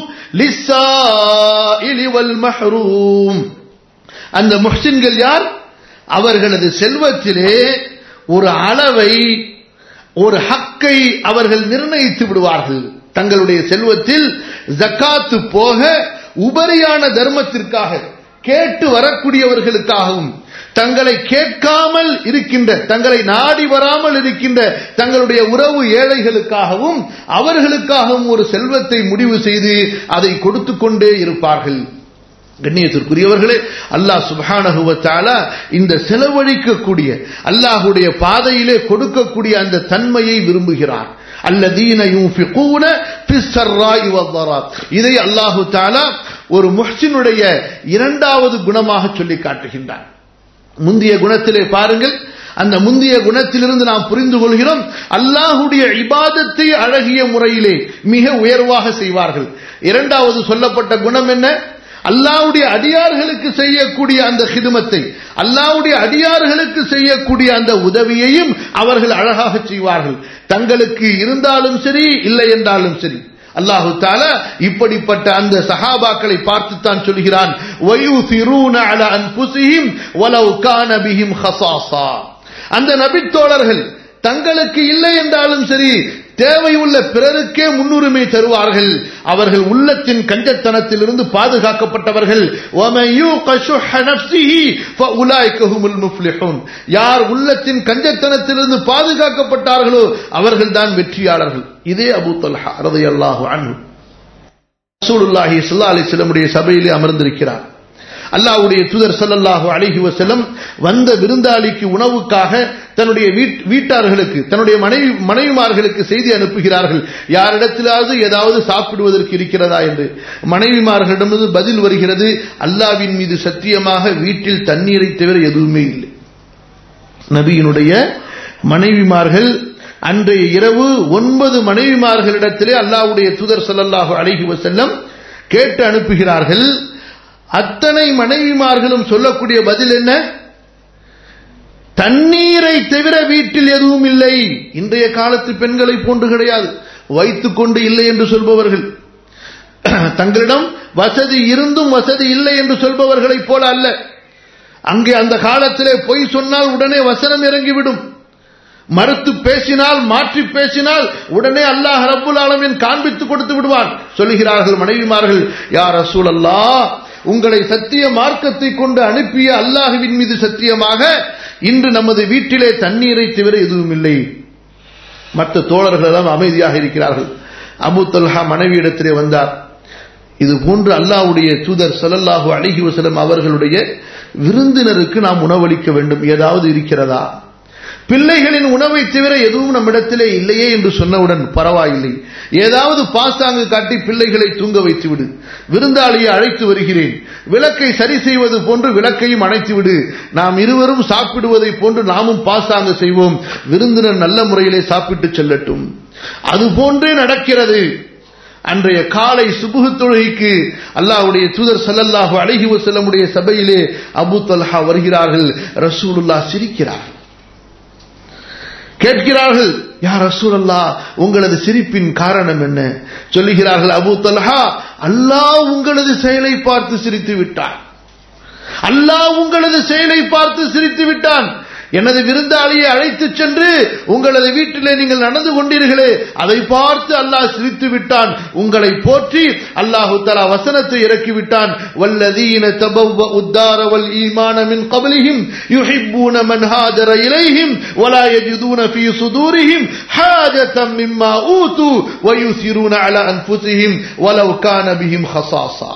லிஸ்ஸாயிலி வல் மஹ்ரூம் அந்த முஹ்சின்கள் யார் அவர்களது செல்வத்திலே ஒரு அளவை ஒரு ஹக்கை அவர்கள் நிர்ணயித்து விடுவார்கள் தங்களுடைய செல்வத்தில் ஜக்காத்து போக உபரியான தர்மத்திற்காக கேட்டு வரக்கூடியவர்களுக்காகவும் தங்களை கேட்காமல் இருக்கின்ற தங்களை நாடி வராமல் இருக்கின்ற தங்களுடைய உறவு ஏழைகளுக்காகவும் அவர்களுக்காகவும் ஒரு செல்வத்தை முடிவு செய்து அதை கொடுத்து கொண்டே இருப்பார்கள் கண்ணியத்திற்குரியவர்களே அல்லாஹ் சுபானகுவத்தால இந்த செலவழிக்கக்கூடிய அல்லாஹுடைய பாதையிலே கொடுக்கக்கூடிய அந்த தன்மையை விரும்புகிறார் அல்லதீன யூஃபிகூன ஃபிஸ்ஸர்ராஇ வத்தராத் இதை அல்லாஹு தஆலா ஒரு முஹ்சினுடைய இரண்டாவது குணமாக சொல்லி காட்டுகின்றார் முந்திய குணத்திலே பாருங்கள் அந்த முந்தைய குணத்திலிருந்து நாம் புரிந்து கொள்கிறோம் அல்லாஹுடைய இபாதத்தை அழகிய முறையிலே மிக உயர்வாக செய்வார்கள் இரண்டாவது சொல்லப்பட்ட குணம் என்ன அல்லாவுடைய அடியார்களுக்கு செய்யக்கூடிய அந்த ஹிதுமத்தை அல்லாவுடைய அடியார்களுக்கு செய்யக்கூடிய அந்த உதவியையும் அவர்கள் அழகாக செய்வார்கள் தங்களுக்கு இருந்தாலும் சரி இல்லை என்றாலும் சரி அல்லாஹு தால இப்படிப்பட்ட அந்த சஹாபாக்களை பார்த்துத்தான் சொல்கிறான் அந்த நபித்தோழர்கள் தங்களுக்கு இல்லை என்றாலும் சரி தேவையுள்ள பிறருக்கே முன்னுரிமை தருவார்கள் அவர்கள் உள்ளத்தின் கஞ்சத்தனத்திலிருந்து பாதுகாக்கப்பட்டவர்கள் யார் உள்ளத்தின் கஞ்சத்தனத்திலிருந்து பாதுகாக்கப்பட்டார்களோ அவர்கள் தான் வெற்றியாளர்கள் இதே அபு தல்ஹா ரதை அல்லாஹு அன்பு ரசூலுல்லாஹி ஸல்லல்லாஹு அலைஹி வஸல்லமுடைய சபையிலே அமர்ந்திருக்கிறார் அல்லாஹ்வுடைய தூதர் ஸல்லல்லாஹு அலைஹி வஸல்லம் வந்த விருந்தாளிக்கு உணவுக்காக தன்னுடைய வீட்டார்களுக்கு தன்னுடைய மனைவி மனைவிமார்களுக்கு செய்தி அனுப்புகிறார்கள் யாரிடத்திலாவது ஏதாவது சாப்பிடுவதற்கு இருக்கிறதா என்று மனைவிமார்களிடமிருந்து பதில் வருகிறது அல்லாவின் மீது சத்தியமாக வீட்டில் தண்ணீரை தவிர எதுவுமே இல்லை நபியினுடைய மனைவிமார்கள் அன்றைய இரவு ஒன்பது மனைவிமார்களிடத்திலே அல்லாவுடைய தூதர் ஸல்லல்லாஹு அலைஹி வஸல்லம் கேட்டு அனுப்புகிறார்கள் அத்தனை மனைவிமார்களும் சொல்லக்கூடிய பதில் என்ன தண்ணீரை தவிர வீட்டில் எதுவும் இல்லை இன்றைய காலத்து பெண்களை போன்று கிடையாது வைத்துக் கொண்டு இல்லை என்று சொல்பவர்கள் தங்களிடம் வசதி இருந்தும் வசதி இல்லை என்று சொல்பவர்களைப் போல அல்ல அங்கே அந்த காலத்திலே பொய் சொன்னால் உடனே வசனம் இறங்கிவிடும் மறுத்து பேசினால் மாற்றி பேசினால் உடனே அல்லாஹ் ரப்புல் ஆலமின் காண்பித்து கொடுத்து விடுவான் சொல்லுகிறார்கள் மனைவிமார்கள் யார் ரசூல் அல்லா உங்களை சத்திய மார்க்கத்தை கொண்டு அனுப்பிய அல்லாஹுவின் மீது சத்தியமாக இன்று நமது வீட்டிலே தண்ணீரை தவிர எதுவும் இல்லை மற்ற தோழர்கள் எல்லாம் அமைதியாக இருக்கிறார்கள் அபு தொல்ஹா மனைவியிடத்திலே வந்தார் இது போன்று அல்லாஹ்வுடைய தூதர் ஸல்லல்லாஹு அலைஹி வஸல்லம் அவர்களுடைய விருந்தினருக்கு நாம் உணவளிக்க வேண்டும் ஏதாவது இருக்கிறதா பிள்ளைகளின் உணவை தவிர எதுவும் நம்மிடத்திலே இல்லையே என்று சொன்னவுடன் பரவாயில்லை ஏதாவது பாசாங்கு காட்டி பிள்ளைகளை தூங்க வைத்து விடு விருந்தாளியை அழைத்து வருகிறேன் விளக்கை சரி செய்வது போன்று விளக்கையும் அணைத்து விடு நாம் இருவரும் சாப்பிடுவதை போன்று நாமும் பாசாங்கு செய்வோம் விருந்தினர் நல்ல முறையிலே சாப்பிட்டு செல்லட்டும் அது போன்றே நடக்கிறது அன்றைய காலை சுபுகு தொழுகைக்கு அல்லாஹ்வுடைய தூதர் ஸல்லல்லாஹு அலைஹி வஸல்லமுடைய சபையிலே அபூ தல்ஹா வருகிறார்கள் ரசூலுல்லாஹ் சிரிக்கிறார் கேட்கிறார்கள் யா ரசூலல்லா உங்களது சிரிப்பின் காரணம் என்ன சொல்லுகிறார்கள் அபூ தல்ஹா அல்லாஹ் உங்களது செயலை பார்த்து சிரித்து விட்டான் அல்லாஹ் உங்களது செயலை பார்த்து சிரித்து விட்டான் எனது விருந்தாளியை அழைத்து சென்று உங்களது வீட்டிலே நீங்கள் நடந்து கொண்டீர்களே அதை பார்த்து அல்லாஹ் சிரித்து விட்டான் உங்களை போற்றி அல்லாஹு தலா வசனத்தை இறக்கி விட்டான் வல்லதீன தபவ்வ உத்தார வல் ஈமான மின் கபலிஹிம் யுஹிப்பூன மன் ஹாஜர இலைஹிம் வலா யஜிதூன ஃபீ சுதூரிஹிம் ஹாஜத்தம் மிம்மா ஊது வயுசிரூன அலா அன்ஃபுஸிஹிம் வலவ் கான பிஹிம் ஹஸாஸா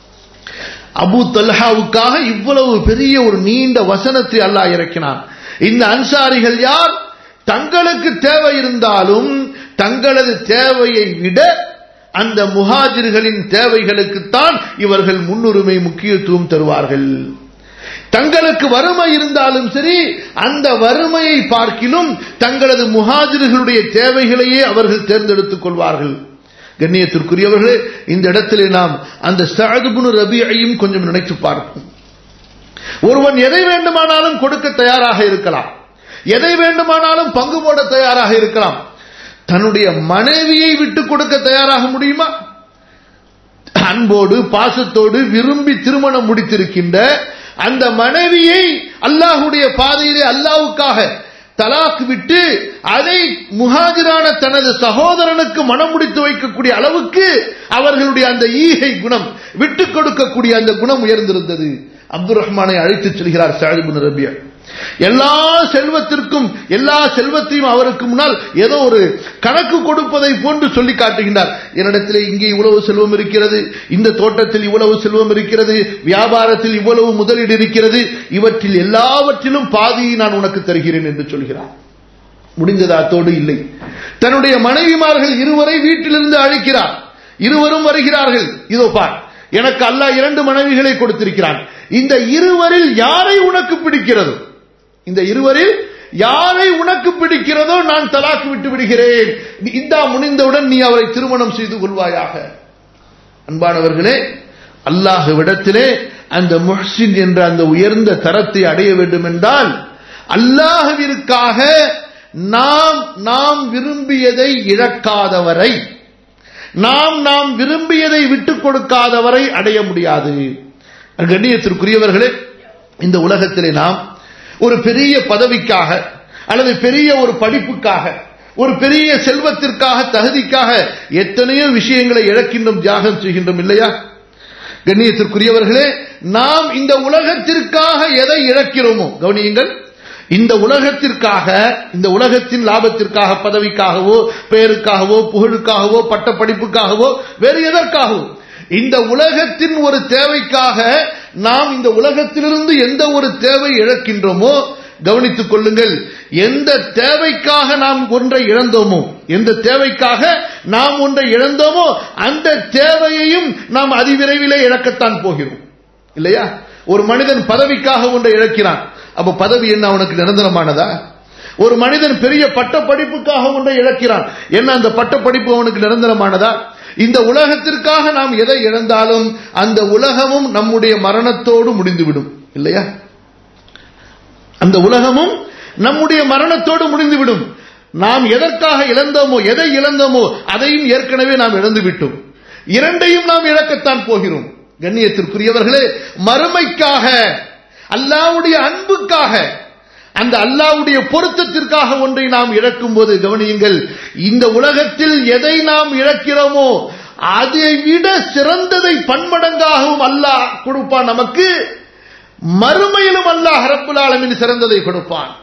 அபு தல்ஹாவுக்காக இவ்வளவு பெரிய ஒரு நீண்ட வசனத்தை அல்லாஹ் இறக்கினான் இந்த அன்சாரிகள் யார் தங்களுக்கு தேவை இருந்தாலும் தங்களது தேவையை விட அந்த முஹாஜிர்களின் தேவைகளுக்குத்தான் இவர்கள் முன்னுரிமை முக்கியத்துவம் தருவார்கள் தங்களுக்கு வறுமை இருந்தாலும் சரி அந்த வறுமையை பார்க்கிலும் தங்களது முஹாஜிர்களுடைய தேவைகளையே அவர்கள் தேர்ந்தெடுத்துக் கொள்வார்கள் கண்ணியத்திற்குரியவர்களே இந்த இடத்திலே நாம் அந்த சாதுபுனு ரபியையும் கொஞ்சம் நினைத்து பார்ப்போம் ஒருவன் எதை வேண்டுமானாலும் கொடுக்க தயாராக இருக்கலாம் எதை வேண்டுமானாலும் பங்கு போட தயாராக இருக்கலாம் தன்னுடைய மனைவியை விட்டு கொடுக்க தயாராக முடியுமா அன்போடு பாசத்தோடு விரும்பி திருமணம் முடித்திருக்கின்ற அந்த மனைவியை அல்லாஹுடைய பாதையிலே அல்லாவுக்காக தலாக் விட்டு அதை முஹாஜிரான தனது சகோதரனுக்கு மனம் முடித்து வைக்கக்கூடிய அளவுக்கு அவர்களுடைய அந்த ஈகை குணம் விட்டுக் கொடுக்கக்கூடிய அந்த குணம் உயர்ந்திருந்தது அப்துல் ரஹ்மானை அழைத்துச் செல்கிறார் சாஹிபுன் ரபியா எல்லா செல்வத்திற்கும் எல்லா செல்வத்தையும் அவருக்கு முன்னால் ஏதோ ஒரு கணக்கு கொடுப்பதை போன்று சொல்லி காட்டுகின்றார் என்னிடத்தில் இங்கே இவ்வளவு செல்வம் இருக்கிறது இந்த தோட்டத்தில் இவ்வளவு செல்வம் இருக்கிறது வியாபாரத்தில் இவ்வளவு முதலீடு இருக்கிறது இவற்றில் எல்லாவற்றிலும் பாதியை நான் உனக்கு தருகிறேன் என்று சொல்கிறார் முடிந்தது அத்தோடு இல்லை தன்னுடைய மனைவிமார்கள் இருவரை வீட்டிலிருந்து அழைக்கிறார் இருவரும் வருகிறார்கள் இதோ பார் எனக்கு அல்லாஹ் இரண்டு மனைவிகளை கொடுத்திருக்கிறான் இந்த இருவரில் யாரை உனக்கு பிடிக்கிறதோ இந்த இருவரில் யாரை உனக்கு பிடிக்கிறதோ நான் தலாக்கு விட்டு விடுகிறேன் இந்தா முடிந்தவுடன் நீ அவரை திருமணம் செய்து கொள்வாயாக அன்பானவர்களே அல்லாஹுவிடத்திலே அந்த முஹ்சின் என்ற அந்த உயர்ந்த தரத்தை அடைய வேண்டும் என்றால் அல்லாஹுவிற்காக நாம் நாம் விரும்பியதை இழக்காதவரை நாம் நாம் விரும்பியதை விட்டுக் கொடுக்காதவரை அடைய முடியாது கண்ணியத்திற்குரியவர்களே இந்த உலகத்திலே நாம் ஒரு பெரிய பதவிக்காக அல்லது பெரிய ஒரு படிப்புக்காக ஒரு பெரிய செல்வத்திற்காக தகுதிக்காக எத்தனையோ விஷயங்களை இழக்கின்றோம் தியாகம் செய்கின்றோம் இல்லையா கண்ணியத்திற்குரியவர்களே நாம் இந்த உலகத்திற்காக எதை இழக்கிறோமோ கவனியுங்கள் இந்த உலகத்திற்காக இந்த உலகத்தின் லாபத்திற்காக பதவிக்காகவோ பெயருக்காகவோ புகழுக்காகவோ பட்ட படிப்புக்காகவோ வேறு எதற்காகவோ இந்த உலகத்தின் ஒரு தேவைக்காக நாம் இந்த உலகத்திலிருந்து எந்த ஒரு தேவை இழக்கின்றோமோ கவனித்துக் கொள்ளுங்கள் எந்த தேவைக்காக நாம் ஒன்றை இழந்தோமோ எந்த தேவைக்காக நாம் ஒன்றை இழந்தோமோ அந்த தேவையையும் நாம் அதிவிரைவிலே இழக்கத்தான் போகிறோம் இல்லையா ஒரு மனிதன் பதவிக்காக ஒன்றை இழக்கிறான் அப்ப பதவி என்ன அவனுக்கு நிரந்தரமானதா ஒரு மனிதன் பெரிய பட்ட படிப்புக்காக ஒன்றை இழக்கிறான் என்ன அந்த பட்ட படிப்பு அவனுக்கு நிரந்தரமானதா இந்த உலகத்திற்காக நாம் எதை இழந்தாலும் அந்த உலகமும் நம்முடைய மரணத்தோடு முடிந்துவிடும் இல்லையா அந்த உலகமும் நம்முடைய மரணத்தோடு முடிந்துவிடும் நாம் எதற்காக இழந்தோமோ எதை இழந்தோமோ அதையும் ஏற்கனவே நாம் இழந்து விட்டோம் இரண்டையும் நாம் இழக்கத்தான் போகிறோம் கண்ணியத்திற்குரியவர்களே மறுமைக்காக அல்லாவுடைய அன்புக்காக அந்த அல்லாவுடைய பொருத்தத்திற்காக ஒன்றை நாம் இழக்கும் போது கவனியுங்கள் இந்த உலகத்தில் எதை நாம் இழக்கிறோமோ அதை விட சிறந்ததை பன்மடங்காகவும் அல்லாஹ் கொடுப்பான் நமக்கு மறுமையிலும் அல்லாஹ் ரப்புல் ஆலமின் சிறந்ததை கொடுப்பான்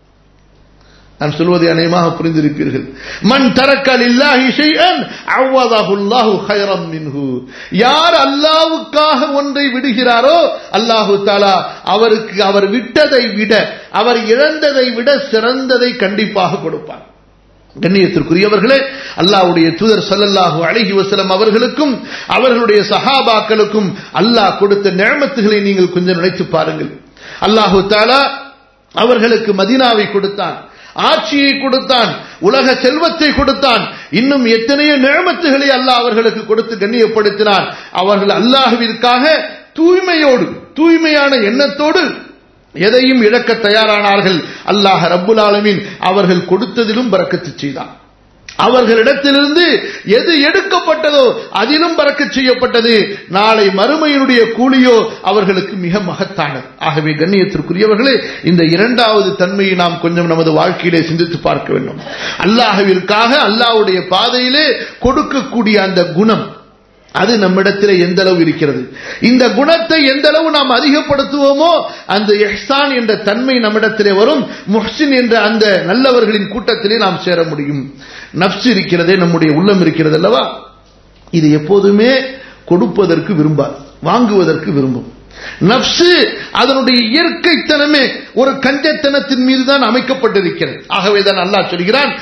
நான் சொல்வதை அநேகமாக புரிந்திருப்பீர்கள் மண் தரக்கல் இல்லாஹி ஷைஅன் அவ்வதாஹுல்லாஹு ஹைரம் மின்ஹு யார் அல்லாஹ்வுக்காக ஒன்றை விடுகிறாரோ அல்லாஹு தஆலா அவருக்கு அவர் விட்டதை விட அவர் இழந்ததை விட சிறந்ததை கண்டிப்பாக கொடுப்பார் கண்ணியத்திற்குரியவர்களே அல்லாஹ்வுடைய தூதர் ஸல்லல்லாஹு அலைஹி வஸல்லம் அவர்களுக்கும் அவர்களுடைய சஹாபாக்களுக்கும் அல்லாஹ் கொடுத்த நியமத்துகளை நீங்கள் கொஞ்சம் நினைத்து பாருங்கள் அல்லாஹு தஆலா அவர்களுக்கு மதீனாவை கொடுத்தான் ஆட்சியை கொடுத்தான் உலக செல்வத்தை கொடுத்தான் இன்னும் எத்தனையோ நிழமத்துகளை அல்லாஹ் அவர்களுக்கு கொடுத்து கண்ணியப்படுத்தினான் அவர்கள் அல்லாஹுவிற்காக தூய்மையோடு தூய்மையான எண்ணத்தோடு எதையும் இழக்க தயாரானார்கள் அல்லாஹ் ரப்புல் ஆலமீன் அவர்கள் கொடுத்ததிலும் பறக்கத்து செய்தான் அவர்களிடத்திலிருந்து எது எடுக்கப்பட்டதோ அதிலும் பறக்க செய்யப்பட்டது நாளை மறுமையினுடைய கூலியோ அவர்களுக்கு மிக மகத்தானது ஆகவே கண்ணியத்திற்குரியவர்களே இந்த இரண்டாவது தன்மையை நாம் கொஞ்சம் நமது வாழ்க்கையிலே சிந்தித்து பார்க்க வேண்டும் அல்லாஹவிற்காக அல்லாஹ்வுடைய பாதையிலே கொடுக்கக்கூடிய அந்த குணம் அது நம்மிடத்திலே எந்த அளவு இருக்கிறது இந்த குணத்தை எந்த அளவு நாம் அதிகப்படுத்துவோமோ அந்த எஹ்சான் என்ற தன்மை நம்மிடத்திலே வரும் முஹ்சின் என்ற அந்த நல்லவர்களின் கூட்டத்திலே நாம் சேர முடியும் நப்சு இருக்கிறதே நம்முடைய உள்ளம் இருக்கிறது அல்லவா இது எப்போதுமே கொடுப்பதற்கு விரும்பாது வாங்குவதற்கு விரும்பும் நப்சு அதனுடைய இயற்கைத்தனமே ஒரு கஞ்சத்தனத்தின் மீது தான் அமைக்கப்பட்டிருக்கிறது ஆகவே தான் அல்லாஹ் சொல்கிறான்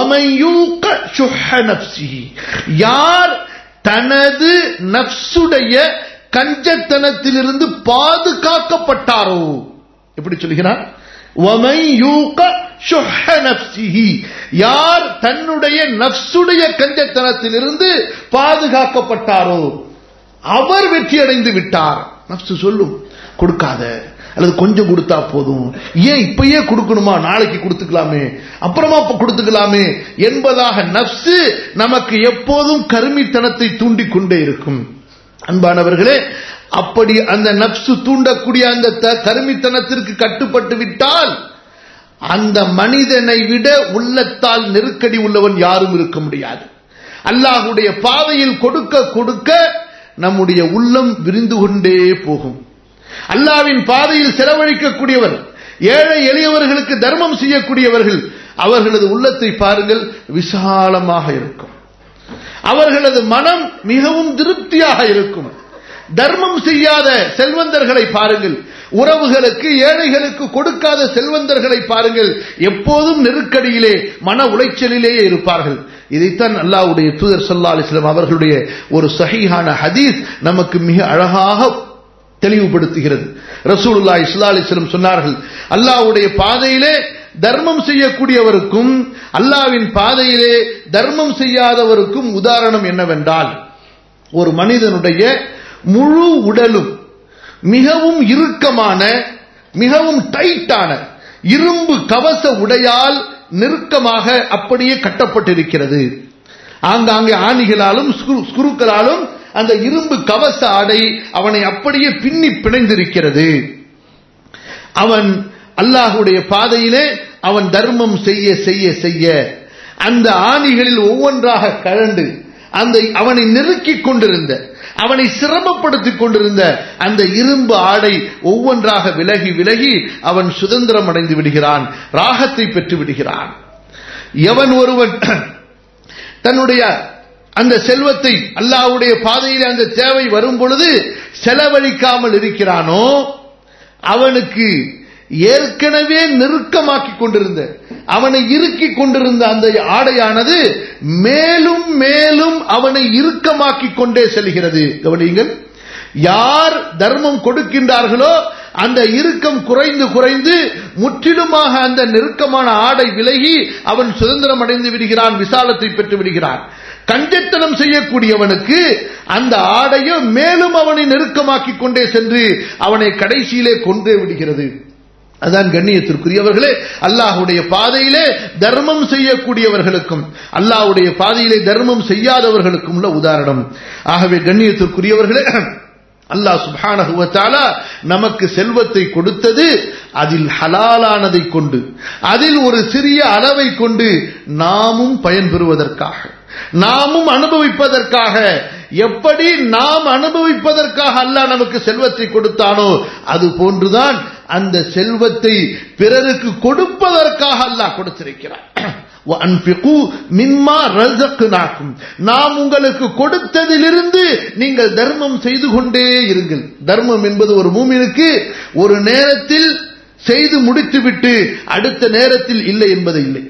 "வமன் ஷுஹ நப்சிஹி." யார் தனது நப்சுடைய கஞ்சத்தனத்திலிருந்து பாதுகாக்கப்பட்டாரோ எப்படி சொல்கிறார் "வமன் யூக ஷுஹ நப்சிஹி." யார் தன்னுடைய நப்சுடைய கஞ்சத்தனத்திலிருந்து பாதுகாக்கப்பட்டாரோ அவர் வெற்றி அடைந்து விட்டார் நப்சு சொல்லும் கொடுக்காத அல்லது கொஞ்சம் கொடுத்தா போதும் ஏன் இப்பயே கொடுக்கணுமா நாளைக்கு கொடுத்துக்கலாமே அப்புறமா இப்ப கொடுத்துக்கலாமே என்பதாக நப்சு நமக்கு எப்போதும் கருமித்தனத்தை தூண்டிக் கொண்டே இருக்கும் அன்பானவர்களே அப்படி அந்த நப்சு தூண்டக்கூடிய அந்த த- கருமித்தனத்திற்கு கட்டுப்பட்டு விட்டால் அந்த மனிதனை விட உள்ளத்தால் நெருக்கடி உள்ளவன் யாரும் இருக்க முடியாது அல்லாஹுடைய பாதையில் கொடுக்க கொடுக்க நம்முடைய உள்ளம் விரிந்து கொண்டே போகும் அல்லாவின் பாதையில் செலவழிக்கக்கூடியவர் ஏழை எளியவர்களுக்கு தர்மம் செய்யக்கூடியவர்கள் அவர்களது உள்ளத்தை பாருங்கள் விசாலமாக இருக்கும் அவர்களது மனம் மிகவும் திருப்தியாக இருக்கும் தர்மம் செய்யாத செல்வந்தர்களை பாருங்கள் உறவுகளுக்கு ஏழைகளுக்கு கொடுக்காத செல்வந்தர்களை பாருங்கள் எப்போதும் நெருக்கடியிலே மன உளைச்சலிலேயே இருப்பார்கள் இதைத்தான் அல்லாஹ்வுடைய தூதர் ஸல்லல்லாஹு அலைஹி வஸல்லம் அவர்களுடைய ஒரு சஹீஹான ஹதீஸ் நமக்கு மிக அழகாக தெளிவுபடுத்துகிறது ரசூலுல்லாஹி ஸல்லல்லாஹு அலைஹி வஸல்லம் சொன்னார்கள் அல்லாஹ்வுடைய பாதையிலே தர்மம் செய்யக்கூடியவருக்கும் அல்லாஹ்வின் பாதையிலே தர்மம் செய்யாதவருக்கும் உதாரணம் என்னவென்றால் ஒரு மனிதனுடைய முழு உடலும் மிகவும் இறுக்கமான மிகவும் டைட்டான இரும்பு கவச உடையால் நெருக்கமாக அப்படியே கட்டப்பட்டிருக்கிறது ஆங்காங்கே ஆணிகளாலும் ஸ்குரு- ஸ்குருக்களாலும் அந்த இரும்பு கவச ஆடை அவனை அப்படியே பின்னி பிணைந்திருக்கிறது அவன் அல்லாஹுடைய பாதையிலே அவன் தர்மம் செய்ய செய்ய செய்ய அந்த ஆணிகளில் ஒவ்வொன்றாக கழண்டு அந்த அவனை நெருக்கிக் கொண்டிருந்த அவனை சிரமப்படுத்திக் கொண்டிருந்த அந்த இரும்பு ஆடை ஒவ்வொன்றாக விலகி விலகி அவன் சுதந்திரம் அடைந்து விடுகிறான் ராகத்தை பெற்று விடுகிறான் எவன் ஒருவன் தன்னுடைய அந்த செல்வத்தை அல்லாஹ்வுடைய பாதையில் அந்த தேவை வரும் பொழுது செலவழிக்காமல் இருக்கிறானோ அவனுக்கு ஏற்கனவே நெருக்கமாக்கிக் கொண்டிருந்த அவனை இறுக்கிக் கொண்டிருந்த அந்த ஆடையானது மேலும் மேலும் அவனை இறுக்கமாக்கிக் கொண்டே செல்கிறது கவனியுங்கள் யார் தர்மம் கொடுக்கின்றார்களோ அந்த இறுக்கம் குறைந்து குறைந்து முற்றிலுமாக அந்த நெருக்கமான ஆடை விலகி அவன் சுதந்திரம் அடைந்து விடுகிறான் விசாலத்தை பெற்று விடுகிறான் கஞ்சத்தனம் செய்யக்கூடியவனுக்கு அந்த ஆடையோ மேலும் அவனை நெருக்கமாக்கிக் கொண்டே சென்று அவனை கடைசியிலே கொன்றே விடுகிறது அதான் கண்ணியத்திற்குரியவர்களே அல்லாஹுடைய பாதையிலே தர்மம் செய்யக்கூடியவர்களுக்கும் அல்லாஹ்வுடைய பாதையிலே தர்மம் செய்யாதவர்களுக்கும் உள்ள உதாரணம் ஆகவே கண்ணியத்திற்குரியவர்களே அல்லாஹ் சுப்ஹானஹு வ தஆலா நமக்கு செல்வத்தை கொடுத்தது அதில் ஹலாலானதை கொண்டு அதில் ஒரு சிறிய அளவை கொண்டு நாமும் பயன்பெறுவதற்காக நாமும் அனுபவிப்பதற்காக எப்படி நாம் அனுபவிப்பதற்காக அல்லாஹ் நமக்கு செல்வத்தை கொடுத்தானோ அது போன்றுதான் அந்த செல்வத்தை பிறருக்கு கொடுப்பதற்காக அல்லாஹ் கொடுத்திருக்கிறார் وَأَنْفِقُوا مِمَّا رَزَقْنَاكُمْ நாம் உங்களுக்கு கொடுத்ததிலிருந்து நீங்கள் தர்மம் செய்து கொண்டே இருங்கள் தர்மம் என்பது ஒரு மூமினுக்கு ஒரு நேரத்தில் செய்து முடித்துவிட்டு அடுத்த நேரத்தில் இல்லை என்பது இல்லை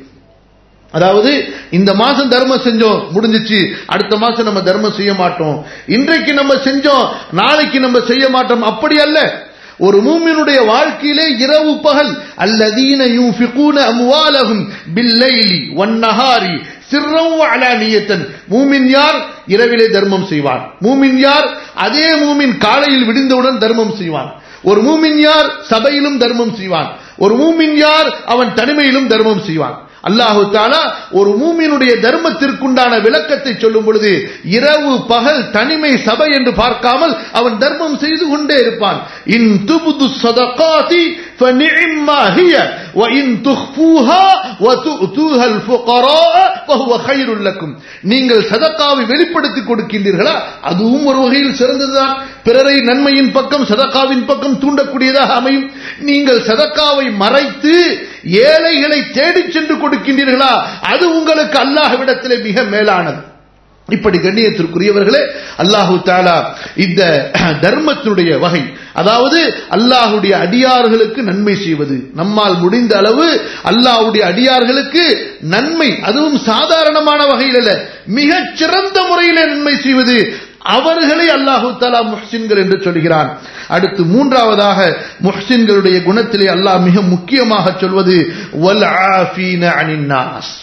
அதாவது இந்த மாசம் தர்மம் செஞ்சோம் முடிஞ்சிச்சு அடுத்த மாசம் நம்ம தர்மம் செய்ய மாட்டோம் இன்றைக்கு நம்ம செஞ்சோம் நாளைக்கு நம்ம செய்ய மாட்டோம் அப்படி அல்ல ஒரு மூமினுடைய வாழ்க்கையிலே இரவு பகல் அல்லதீன யூஃபிகூன அம்வாலஹும் பில்லைலி வன்னஹாரி சிர்ரம் அலானியத்தன் மூமின் யார் இரவிலே தர்மம் செய்வான் மூமின் யார் அதே மூமின் காலையில் விடிந்தவுடன் தர்மம் செய்வான் ஒரு மூமின் யார் சபையிலும் தர்மம் செய்வான் ஒரு மூமின் யார் அவன் தனிமையிலும் தர்மம் செய்வான் அல்லாஹு தாலா ஒரு மூமினுடைய தர்மத்திற்குண்டான விளக்கத்தை சொல்லும் பொழுது இரவு பகல் தனிமை சபை என்று பார்க்காமல் அவன் தர்மம் செய்து கொண்டே இருப்பான் இன் துபுது சதகாதி فنعما هي وإن تخفوها وتؤتوها الفقراء فهو خير لكم நீங்கள் சதக்காவை வெளிப்படுத்தி கொடுக்கின்றீர்களா அதுவும் ஒரு வகையில் சிறந்ததுதான் பிறரை நன்மையின் பக்கம் சதக்காவின் பக்கம் தூண்டக்கூடியதாக அமையும் நீங்கள் சதக்காவை மறைத்து ஏழைகளை தேடிச் சென்று கொடுக்கின்றீர்களா அது உங்களுக்கு அல்லாஹ்விடத்திலே மிக மேலானது இப்படி கண்ணியத்திற்குரியவர்களே அல்லாஹு தாலா இந்த தர்மத்தினுடைய வகை அதாவது அல்லாஹுடைய அடியார்களுக்கு நன்மை செய்வது நம்மால் முடிந்த அளவு அல்லாஹுடைய அடியார்களுக்கு நன்மை அதுவும் சாதாரணமான வகையில் அல்ல மிகச் சிறந்த முறையில் நன்மை செய்வது அவர்களை அல்லாஹு தாலா முஹ்சின்கள் என்று சொல்கிறான் அடுத்து மூன்றாவதாக முஹ்சின்களுடைய குணத்திலே அல்லாஹ் மிக முக்கியமாக சொல்வது வல் ஆஃபீன அனின்னாஸ்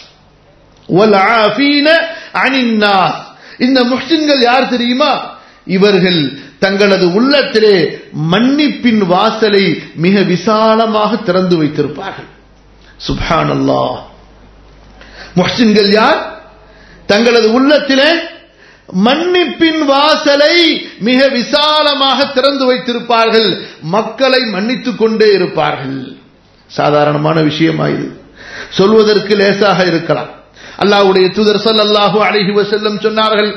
வல் ஆஃபீன அனின்னாஸ் இந்த முஹ்சின்கள் யார் தெரியுமா இவர்கள் தங்களது உள்ளத்திலே மன்னிப்பின் வாசலை மிக விசாலமாக திறந்து வைத்திருப்பார்கள் சுப்ஹான் அல்லாஹ் முஹ்சின்கள் யார் தங்களது உள்ளத்திலே மன்னிப்பின் வாசலை மிக விசாலமாக திறந்து வைத்திருப்பார்கள் மக்களை மன்னித்துக் கொண்டே இருப்பார்கள் சாதாரணமான விஷயமா இது சொல்வதற்கு லேசாக இருக்கலாம் அல்லாஹ்வுடைய தூதர் ஸல்லல்லாஹு அலைஹி வஸல்லம் சொன்னார்கள்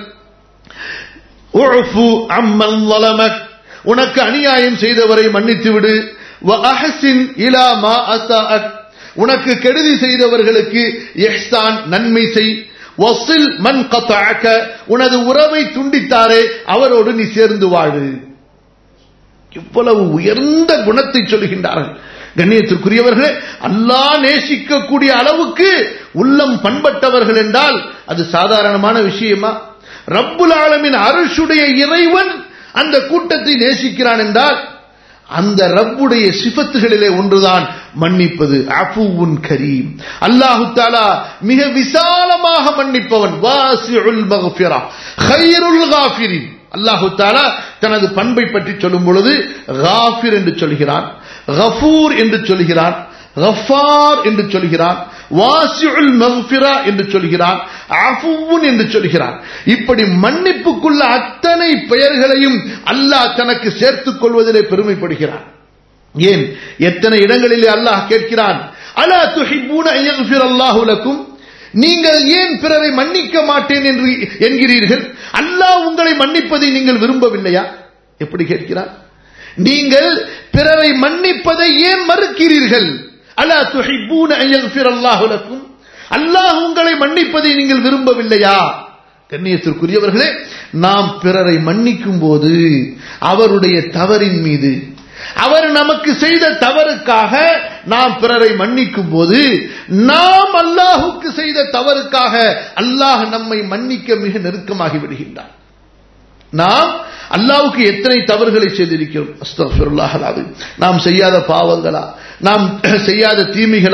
உஃபு அம்மன் ظلمك உனக்கு அநியாயம் செய்தவரை மன்னித்து விடு வஅஹ்சின் இலா மா அஸாஅக் உனக்கு கெடுதி செய்தவர்களுக்கு இஹ்சான் நன்மை செய் வசில் மன் கத்தஅக உனது உறவை துண்டித்தாரே அவரோடு நீ சேர்ந்து வாழு இவ்வளவு உயர்ந்த குணத்தை சொல்லுகின்றார்கள் கண்ணியத்திற்குரியவர்களே அல்லாஹ் நேசிக்கக்கூடிய அளவுக்கு உள்ளம் பண்பட்டவர்கள் என்றால் அது சாதாரணமான விஷயமா ரப்புல் ஆலமின் அருஷுடைய இறைவன் அந்த கூட்டத்தை நேசிக்கிறான் என்றால் அந்த ரப்புடைய சிபத்துகளிலே ஒன்றுதான் மன்னிப்பது அஃபுவுன் கரீம் அல்லாஹு தாலா மிக விசாலமாக மன்னிப்பவன் வாசிஉல் மக்ஃபிரா கைருல் காஃபிரின் அல்லாஹு தாலா தனது பண்பை பற்றி சொல்லும் பொழுது காஃபிர் என்று சொல்கிறான் கஃபூர் என்று சொல்கிறான் கஃபார் என்று சொல்கிறான் வாசிஉல் மக்ஃபிரா என்று சொல்கிறான் அஃபுவுன் என்று சொல்கிறான் இப்படி மன்னிப்புக்குள்ள அத்தனை பெயர்களையும் அல்லாஹ் தனக்கு சேர்த்துக் கொள்வதிலே பெருமைப்படுகிறான் ஏன் எத்தனை இடங்களிலே அல்லாஹ் கேட்கிறான் அலா துஹிப்பூன அய்யக்ஃபிர் அல்லாஹு லக்கும் நீங்கள் ஏன் பிறரை மன்னிக்க மாட்டேன் என்று என்கிறீர்கள் அல்லாஹ் உங்களை மன்னிப்பதை நீங்கள் விரும்பவில்லையா எப்படி கேட்கிறார் நீங்கள் பிறரை மன்னிப்பதை ஏன் மறுக்கிறீர்கள் அலா துஹிப்பூன அய்யக்ஃபிர் அல்லாஹு லக்கும் அல்லாஹ் உங்களை மன்னிப்பதை நீங்கள் விரும்பவில்லையா கண்ணியத்திற்குரியவர்களே நாம் பிறரை மன்னிக்கும் போது அவருடைய தவறின் மீது அவர் நமக்கு செய்த தவறுக்காக நாம் பிறரை மன்னிக்கும் போது நாம் அல்லாஹுக்கு செய்த தவறுக்காக அல்லாஹ் நம்மை மன்னிக்க மிக நெருக்கமாகி விடுகின்றார் நாம் அல்லாவுக்கு எத்தனை தவறுகளை செய்திருக்கிறோம் நாம் செய்யாத பாவங்களா நாம் செய்யாத தீமைகளா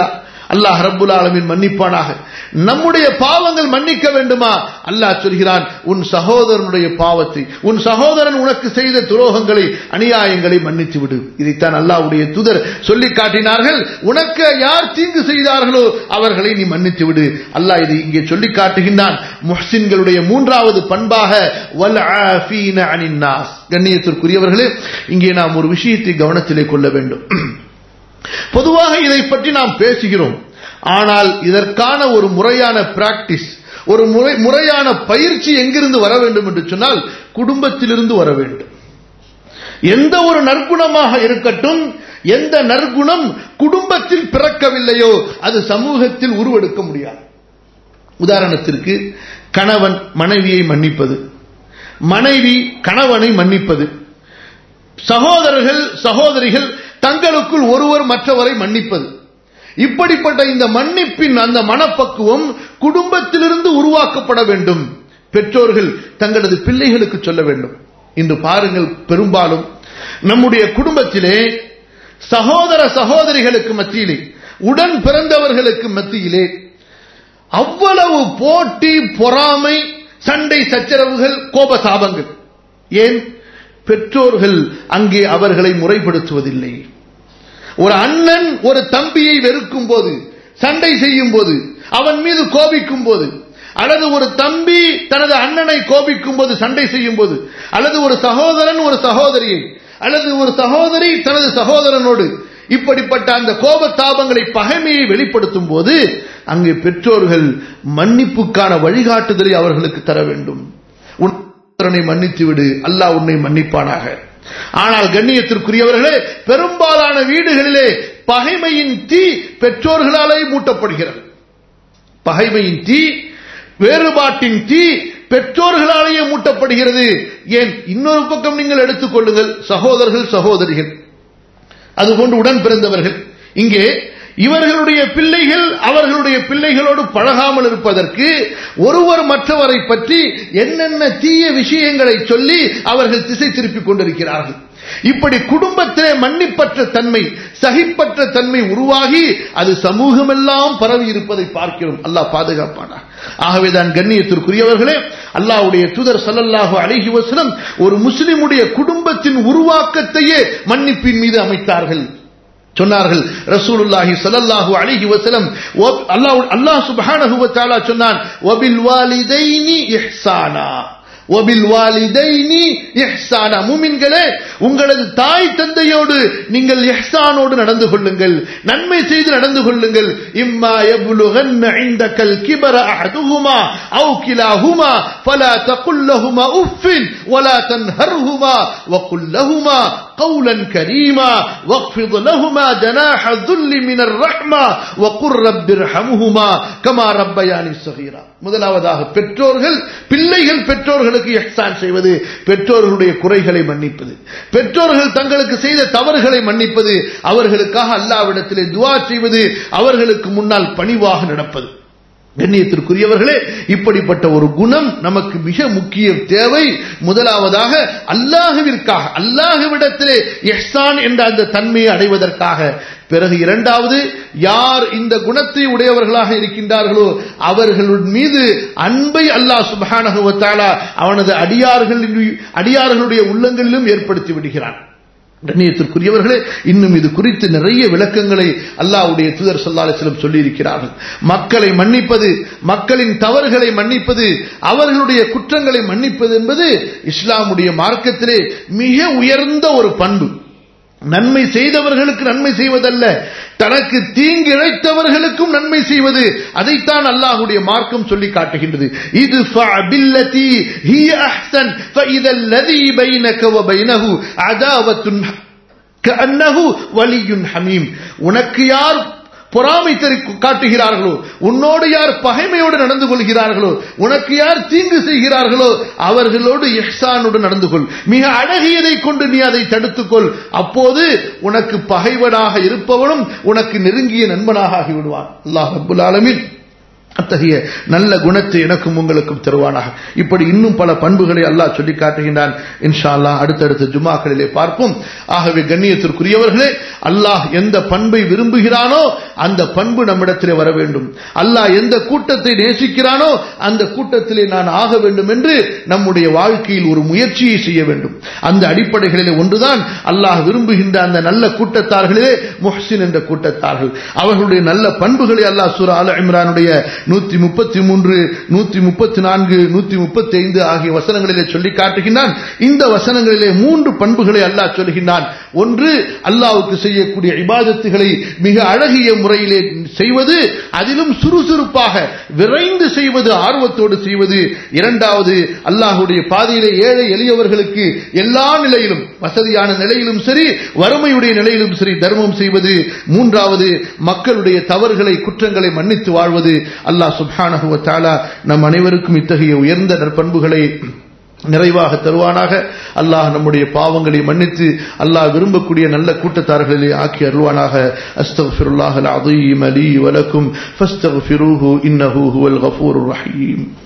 அல்லாஹ் ரப்புல் ஆலமின் மன்னிப்பானாக நம்முடைய பாவங்கள் மன்னிக்க வேண்டுமா அல்லாஹ் சொல்கிறான் உன் சகோதரனுடைய பாவத்தை உன் சகோதரன் உனக்கு செய்த துரோகங்களை அநியாயங்களை மன்னித்து விடு இதைத்தான் அல்லாஹ்வுடைய தூதர் சொல்லி காட்டினார்கள் உனக்கு யார் தீங்கு செய்தார்களோ அவர்களை நீ மன்னித்து விடு அல்லாஹ் இதை இங்கே சொல்லி காட்டுகின்றான் முஹ்சின்களுடைய மூன்றாவது பண்பாக வல் ஆஃபீன அனின் நாஸ் கண்ணியத்திற்குரியவர்களே இங்கே நாம் ஒரு விஷயத்தை கவனத்திலே கொள்ள வேண்டும் பொதுவாக இதை பற்றி நாம் பேசுகிறோம் ஆனால் இதற்கான ஒரு முறையான பிராக்டிஸ் ஒரு முறை முறையான பயிற்சி எங்கிருந்து வர வேண்டும் என்று சொன்னால் குடும்பத்திலிருந்து வர வேண்டும் எந்த ஒரு நற்குணமாக இருக்கட்டும் எந்த நற்குணம் குடும்பத்தில் பிறக்கவில்லையோ அது சமூகத்தில் உருவெடுக்க முடியாது உதாரணத்திற்கு கணவன் மனைவியை மன்னிப்பது மனைவி கணவனை மன்னிப்பது சகோதரர்கள் சகோதரிகள் தங்களுக்குள் ஒருவர் மற்றவரை மன்னிப்பது இப்படிப்பட்ட இந்த மன்னிப்பின் அந்த மனப்பக்குவம் குடும்பத்திலிருந்து உருவாக்கப்பட வேண்டும் பெற்றோர்கள் தங்களது பிள்ளைகளுக்கு சொல்ல வேண்டும் இன்று பாருங்கள் பெரும்பாலும் நம்முடைய குடும்பத்திலே சகோதர சகோதரிகளுக்கு மத்தியிலே உடன் பிறந்தவர்களுக்கு மத்தியிலே அவ்வளவு போட்டி பொறாமை சண்டை சச்சரவுகள் கோபதாபங்கள் ஏன் பெற்றோர்கள் அங்கே அவர்களை முறைப்படுத்துவதில்லை ஒரு அண்ணன் ஒரு தம்பியை வெறுக்கும் போது சண்டை செய்யும் போது அவன் மீது கோபிக்கும் போது அல்லது ஒரு தம்பி தனது அண்ணனை கோபிக்கும் போது சண்டை செய்யும் போது அல்லது ஒரு சகோதரன் ஒரு சகோதரியை அல்லது ஒரு சகோதரி தனது சகோதரனோடு இப்படிப்பட்ட அந்த கோபத்தாபங்களை பகைமையை வெளிப்படுத்தும் போது அங்கே பெற்றோர்கள் மன்னிப்புக்கான வழிகாட்டுதலை அவர்களுக்கு தர வேண்டும் உன்னை மன்னித்து விடு அல்லாஹ் உன்னை மன்னிப்பானாக ஆனால் கண்ணியத்திற்குரியவர்களே பெரும்பாலான வீடுகளிலே பகைமையின் தீ பெற்றோர்களாலே மூட்டப்படுகிறது பகைமையின் தீ வேறுபாட்டின் தீ பெற்றோர்களாலேயே மூட்டப்படுகிறது ஏன் இன்னொரு பக்கம் நீங்கள் எடுத்துக்கொள்ளுங்கள் சகோதரர்கள் சகோதரிகள் அதுபோன்று உடன் பிறந்தவர்கள் இங்கே இவர்களுடைய பிள்ளைகள் அவர்களுடைய பிள்ளைகளோடு பழகாமல் இருப்பதற்கு ஒருவர் மற்றவரை பற்றி என்னென்ன தீய விஷயங்களை சொல்லி அவர்கள் திசை திருப்பிக் கொண்டிருக்கிறார்கள் இப்படி குடும்பத்திலே மன்னிப்பற்ற தன்மை சகிப்பற்ற தன்மை உருவாகி அது சமூகமெல்லாம் பரவி இருப்பதை பார்க்கிறோம் அல்லாஹ் பாதுகாப்பானா ஆகவேதான் கண்ணியத்திற்குரியவர்களே அல்லாஹ்வுடைய தூதர் சல்லல்லாஹு அலைஹி வஸல்லம் ஒரு முஸ்லிமுடைய குடும்பத்தின் உருவாக்கத்தையே மன்னிப்பின் மீது அமைத்தார்கள் சொன்னார்கள் ரசூலுல்லாஹி ஸல்லல்லாஹு அலைஹி வஸல்லம் அல்லாஹ் அல்லாஹ் சுப்ஹானஹு வ தஆலா சொன்னான் வபில் வாலிதைனி இஹ்சானா வபில் வாலிதைனி இஹ்சானா மூமின்களே உங்களது தாய் தந்தையோடு நீங்கள் இஹ்சானோடு நடந்து கொள்ளுங்கள் நன்மை செய்து நடந்து கொள்ளுங்கள் இம்மா யப்லுகன்ன இந்தக்கல் கிபர அஹதுஹுமா அவு கிலாஹுமா ஃபலா தகுல் லஹுமா உஃபின் வலா தன்ஹர்ஹுமா வகுல் லஹுமா قولا كريما واخفض لهما جناح الذل من الرحمة وقل رب ارحمهما كما ربياني صغيرا முதலாவதாக பெற்றோர்கள் பிள்ளைகள் பெற்றோர்களுக்கு எஹ்சான் செய்வது பெற்றோர்களுடைய குறைகளை மன்னிப்பது பெற்றோர்கள் தங்களுக்கு செய்த தவறுகளை மன்னிப்பது அவர்களுக்காக அல்லாவிடத்திலே துவா செய்வது அவர்களுக்கு முன்னால் பணிவாக நடப்பது கண்ணியத்திற்குரியவர்களே இப்படிப்பட்ட ஒரு குணம் நமக்கு மிக முக்கிய தேவை முதலாவதாக அல்லாஹுவிற்காக அல்லாஹுவிடத்திலே எஹ்சான் என்ற அந்த தன்மையை அடைவதற்காக பிறகு இரண்டாவது யார் இந்த குணத்தை உடையவர்களாக இருக்கின்றார்களோ அவர்கள் மீது அன்பை அல்லாஹ் சுபஹானகுவத்தாலா அவனது அடியார்கள் அடியார்களுடைய உள்ளங்களிலும் ஏற்படுத்தி விடுகிறான் கண்ணியத்திற்குரியவர்களே இன்னும் இது குறித்து நிறைய விளக்கங்களை அல்லாவுடைய தூதர் சல்லாஹிடம் சொல்லி இருக்கிறார்கள் மக்களை மன்னிப்பது மக்களின் தவறுகளை மன்னிப்பது அவர்களுடைய குற்றங்களை மன்னிப்பது என்பது இஸ்லாமுடைய மார்க்கத்திலே மிக உயர்ந்த ஒரு பண்பு நன்மை செய்தவர்களுக்கு நன்மை செய்வதல்ல தனக்கு தீங்கு இழைத்தவர்களுக்கும் நன்மை செய்வது அதைத்தான் அல்லாஹுடைய மார்க்கம் சொல்லி காட்டுகின்றது இது பில்லதி ஹி அஹ்சன் فاذا الذي بينك وبينه عداوه كانه ولي حميم உனக்கு யார் பொறாமை காட்டுகிறார்களோ உன்னோடு யார் பகைமையோடு நடந்து கொள்கிறார்களோ உனக்கு யார் தீங்கு செய்கிறார்களோ அவர்களோடு எஹ்சானோடு நடந்து கொள் மிக அழகியதை கொண்டு நீ அதை தடுத்துக்கொள் அப்போது உனக்கு பகைவனாக இருப்பவனும் உனக்கு நெருங்கிய நண்பனாக ஆகிவிடுவான் அல்லாஹ் அபுல் ஆலமின் அத்தகைய நல்ல குணத்தை எனக்கும் உங்களுக்கும் தருவானாக இப்படி இன்னும் பல பண்புகளை அல்லாஹ் சொல்லி காட்டுகின்றான் இன்ஷா அல்லாஹ் அடுத்தடுத்த ஜுமாக்களிலே பார்ப்போம் ஆகவே கண்ணியத்திற்குரியவர்களே அல்லாஹ் எந்த பண்பை விரும்புகிறானோ அந்த பண்பு நம்மிடத்திலே வர வேண்டும் அல்லாஹ் எந்த கூட்டத்தை நேசிக்கிறானோ அந்த கூட்டத்திலே நான் ஆக வேண்டும் என்று நம்முடைய வாழ்க்கையில் ஒரு முயற்சியை செய்ய வேண்டும் அந்த அடிப்படைகளிலே ஒன்றுதான் அல்லாஹ் விரும்புகின்ற அந்த நல்ல கூட்டத்தார்களிலே முஹ்சின் என்ற கூட்டத்தார்கள் அவர்களுடைய நல்ல பண்புகளை அல்லாஹ் சூரா அல இம்ரானுடைய நூத்தி முப்பத்தி மூன்று நூத்தி முப்பத்தி நான்கு நூத்தி முப்பத்தி ஐந்து ஆகிய வசனங்களிலே சொல்லி காட்டுகின்றான் இந்த வசனங்களிலே மூன்று பண்புகளை அல்லாஹ் சொல்கின்றான் ஒன்று அல்லாவுக்கு செய்யக்கூடிய இபாதத்துகளை மிக அழகிய முறையிலே செய்வது அதிலும் சுறுசுறுப்பாக விரைந்து செய்வது ஆர்வத்தோடு செய்வது இரண்டாவது அல்லாஹுடைய பாதையிலே ஏழை எளியவர்களுக்கு எல்லா நிலையிலும் வசதியான நிலையிலும் சரி வறுமையுடைய நிலையிலும் சரி தர்மம் செய்வது மூன்றாவது மக்களுடைய தவறுகளை குற்றங்களை மன்னித்து வாழ்வது அல்லாஹ் சுப்ஹானஹு வ தஆலா நம் அனைவருக்கும் இத்தகைய உயர்ந்த நற்பண்புகளை நிறைவாக தருவானாக அல்லாஹ் நம்முடைய பாவங்களை மன்னித்து அல்லாஹ் விரும்பக்கூடிய நல்ல கூட்டத்தார்களிலே ஆக்கி அருள்வானாக அஸ்தக்ஃபிருல்லாஹல் அதீம் அலி வலக்கும் ஃபஸ்தக்ஃபிரூஹு இன்னஹு ஹுவல் கஃபூருர் ரஹீம்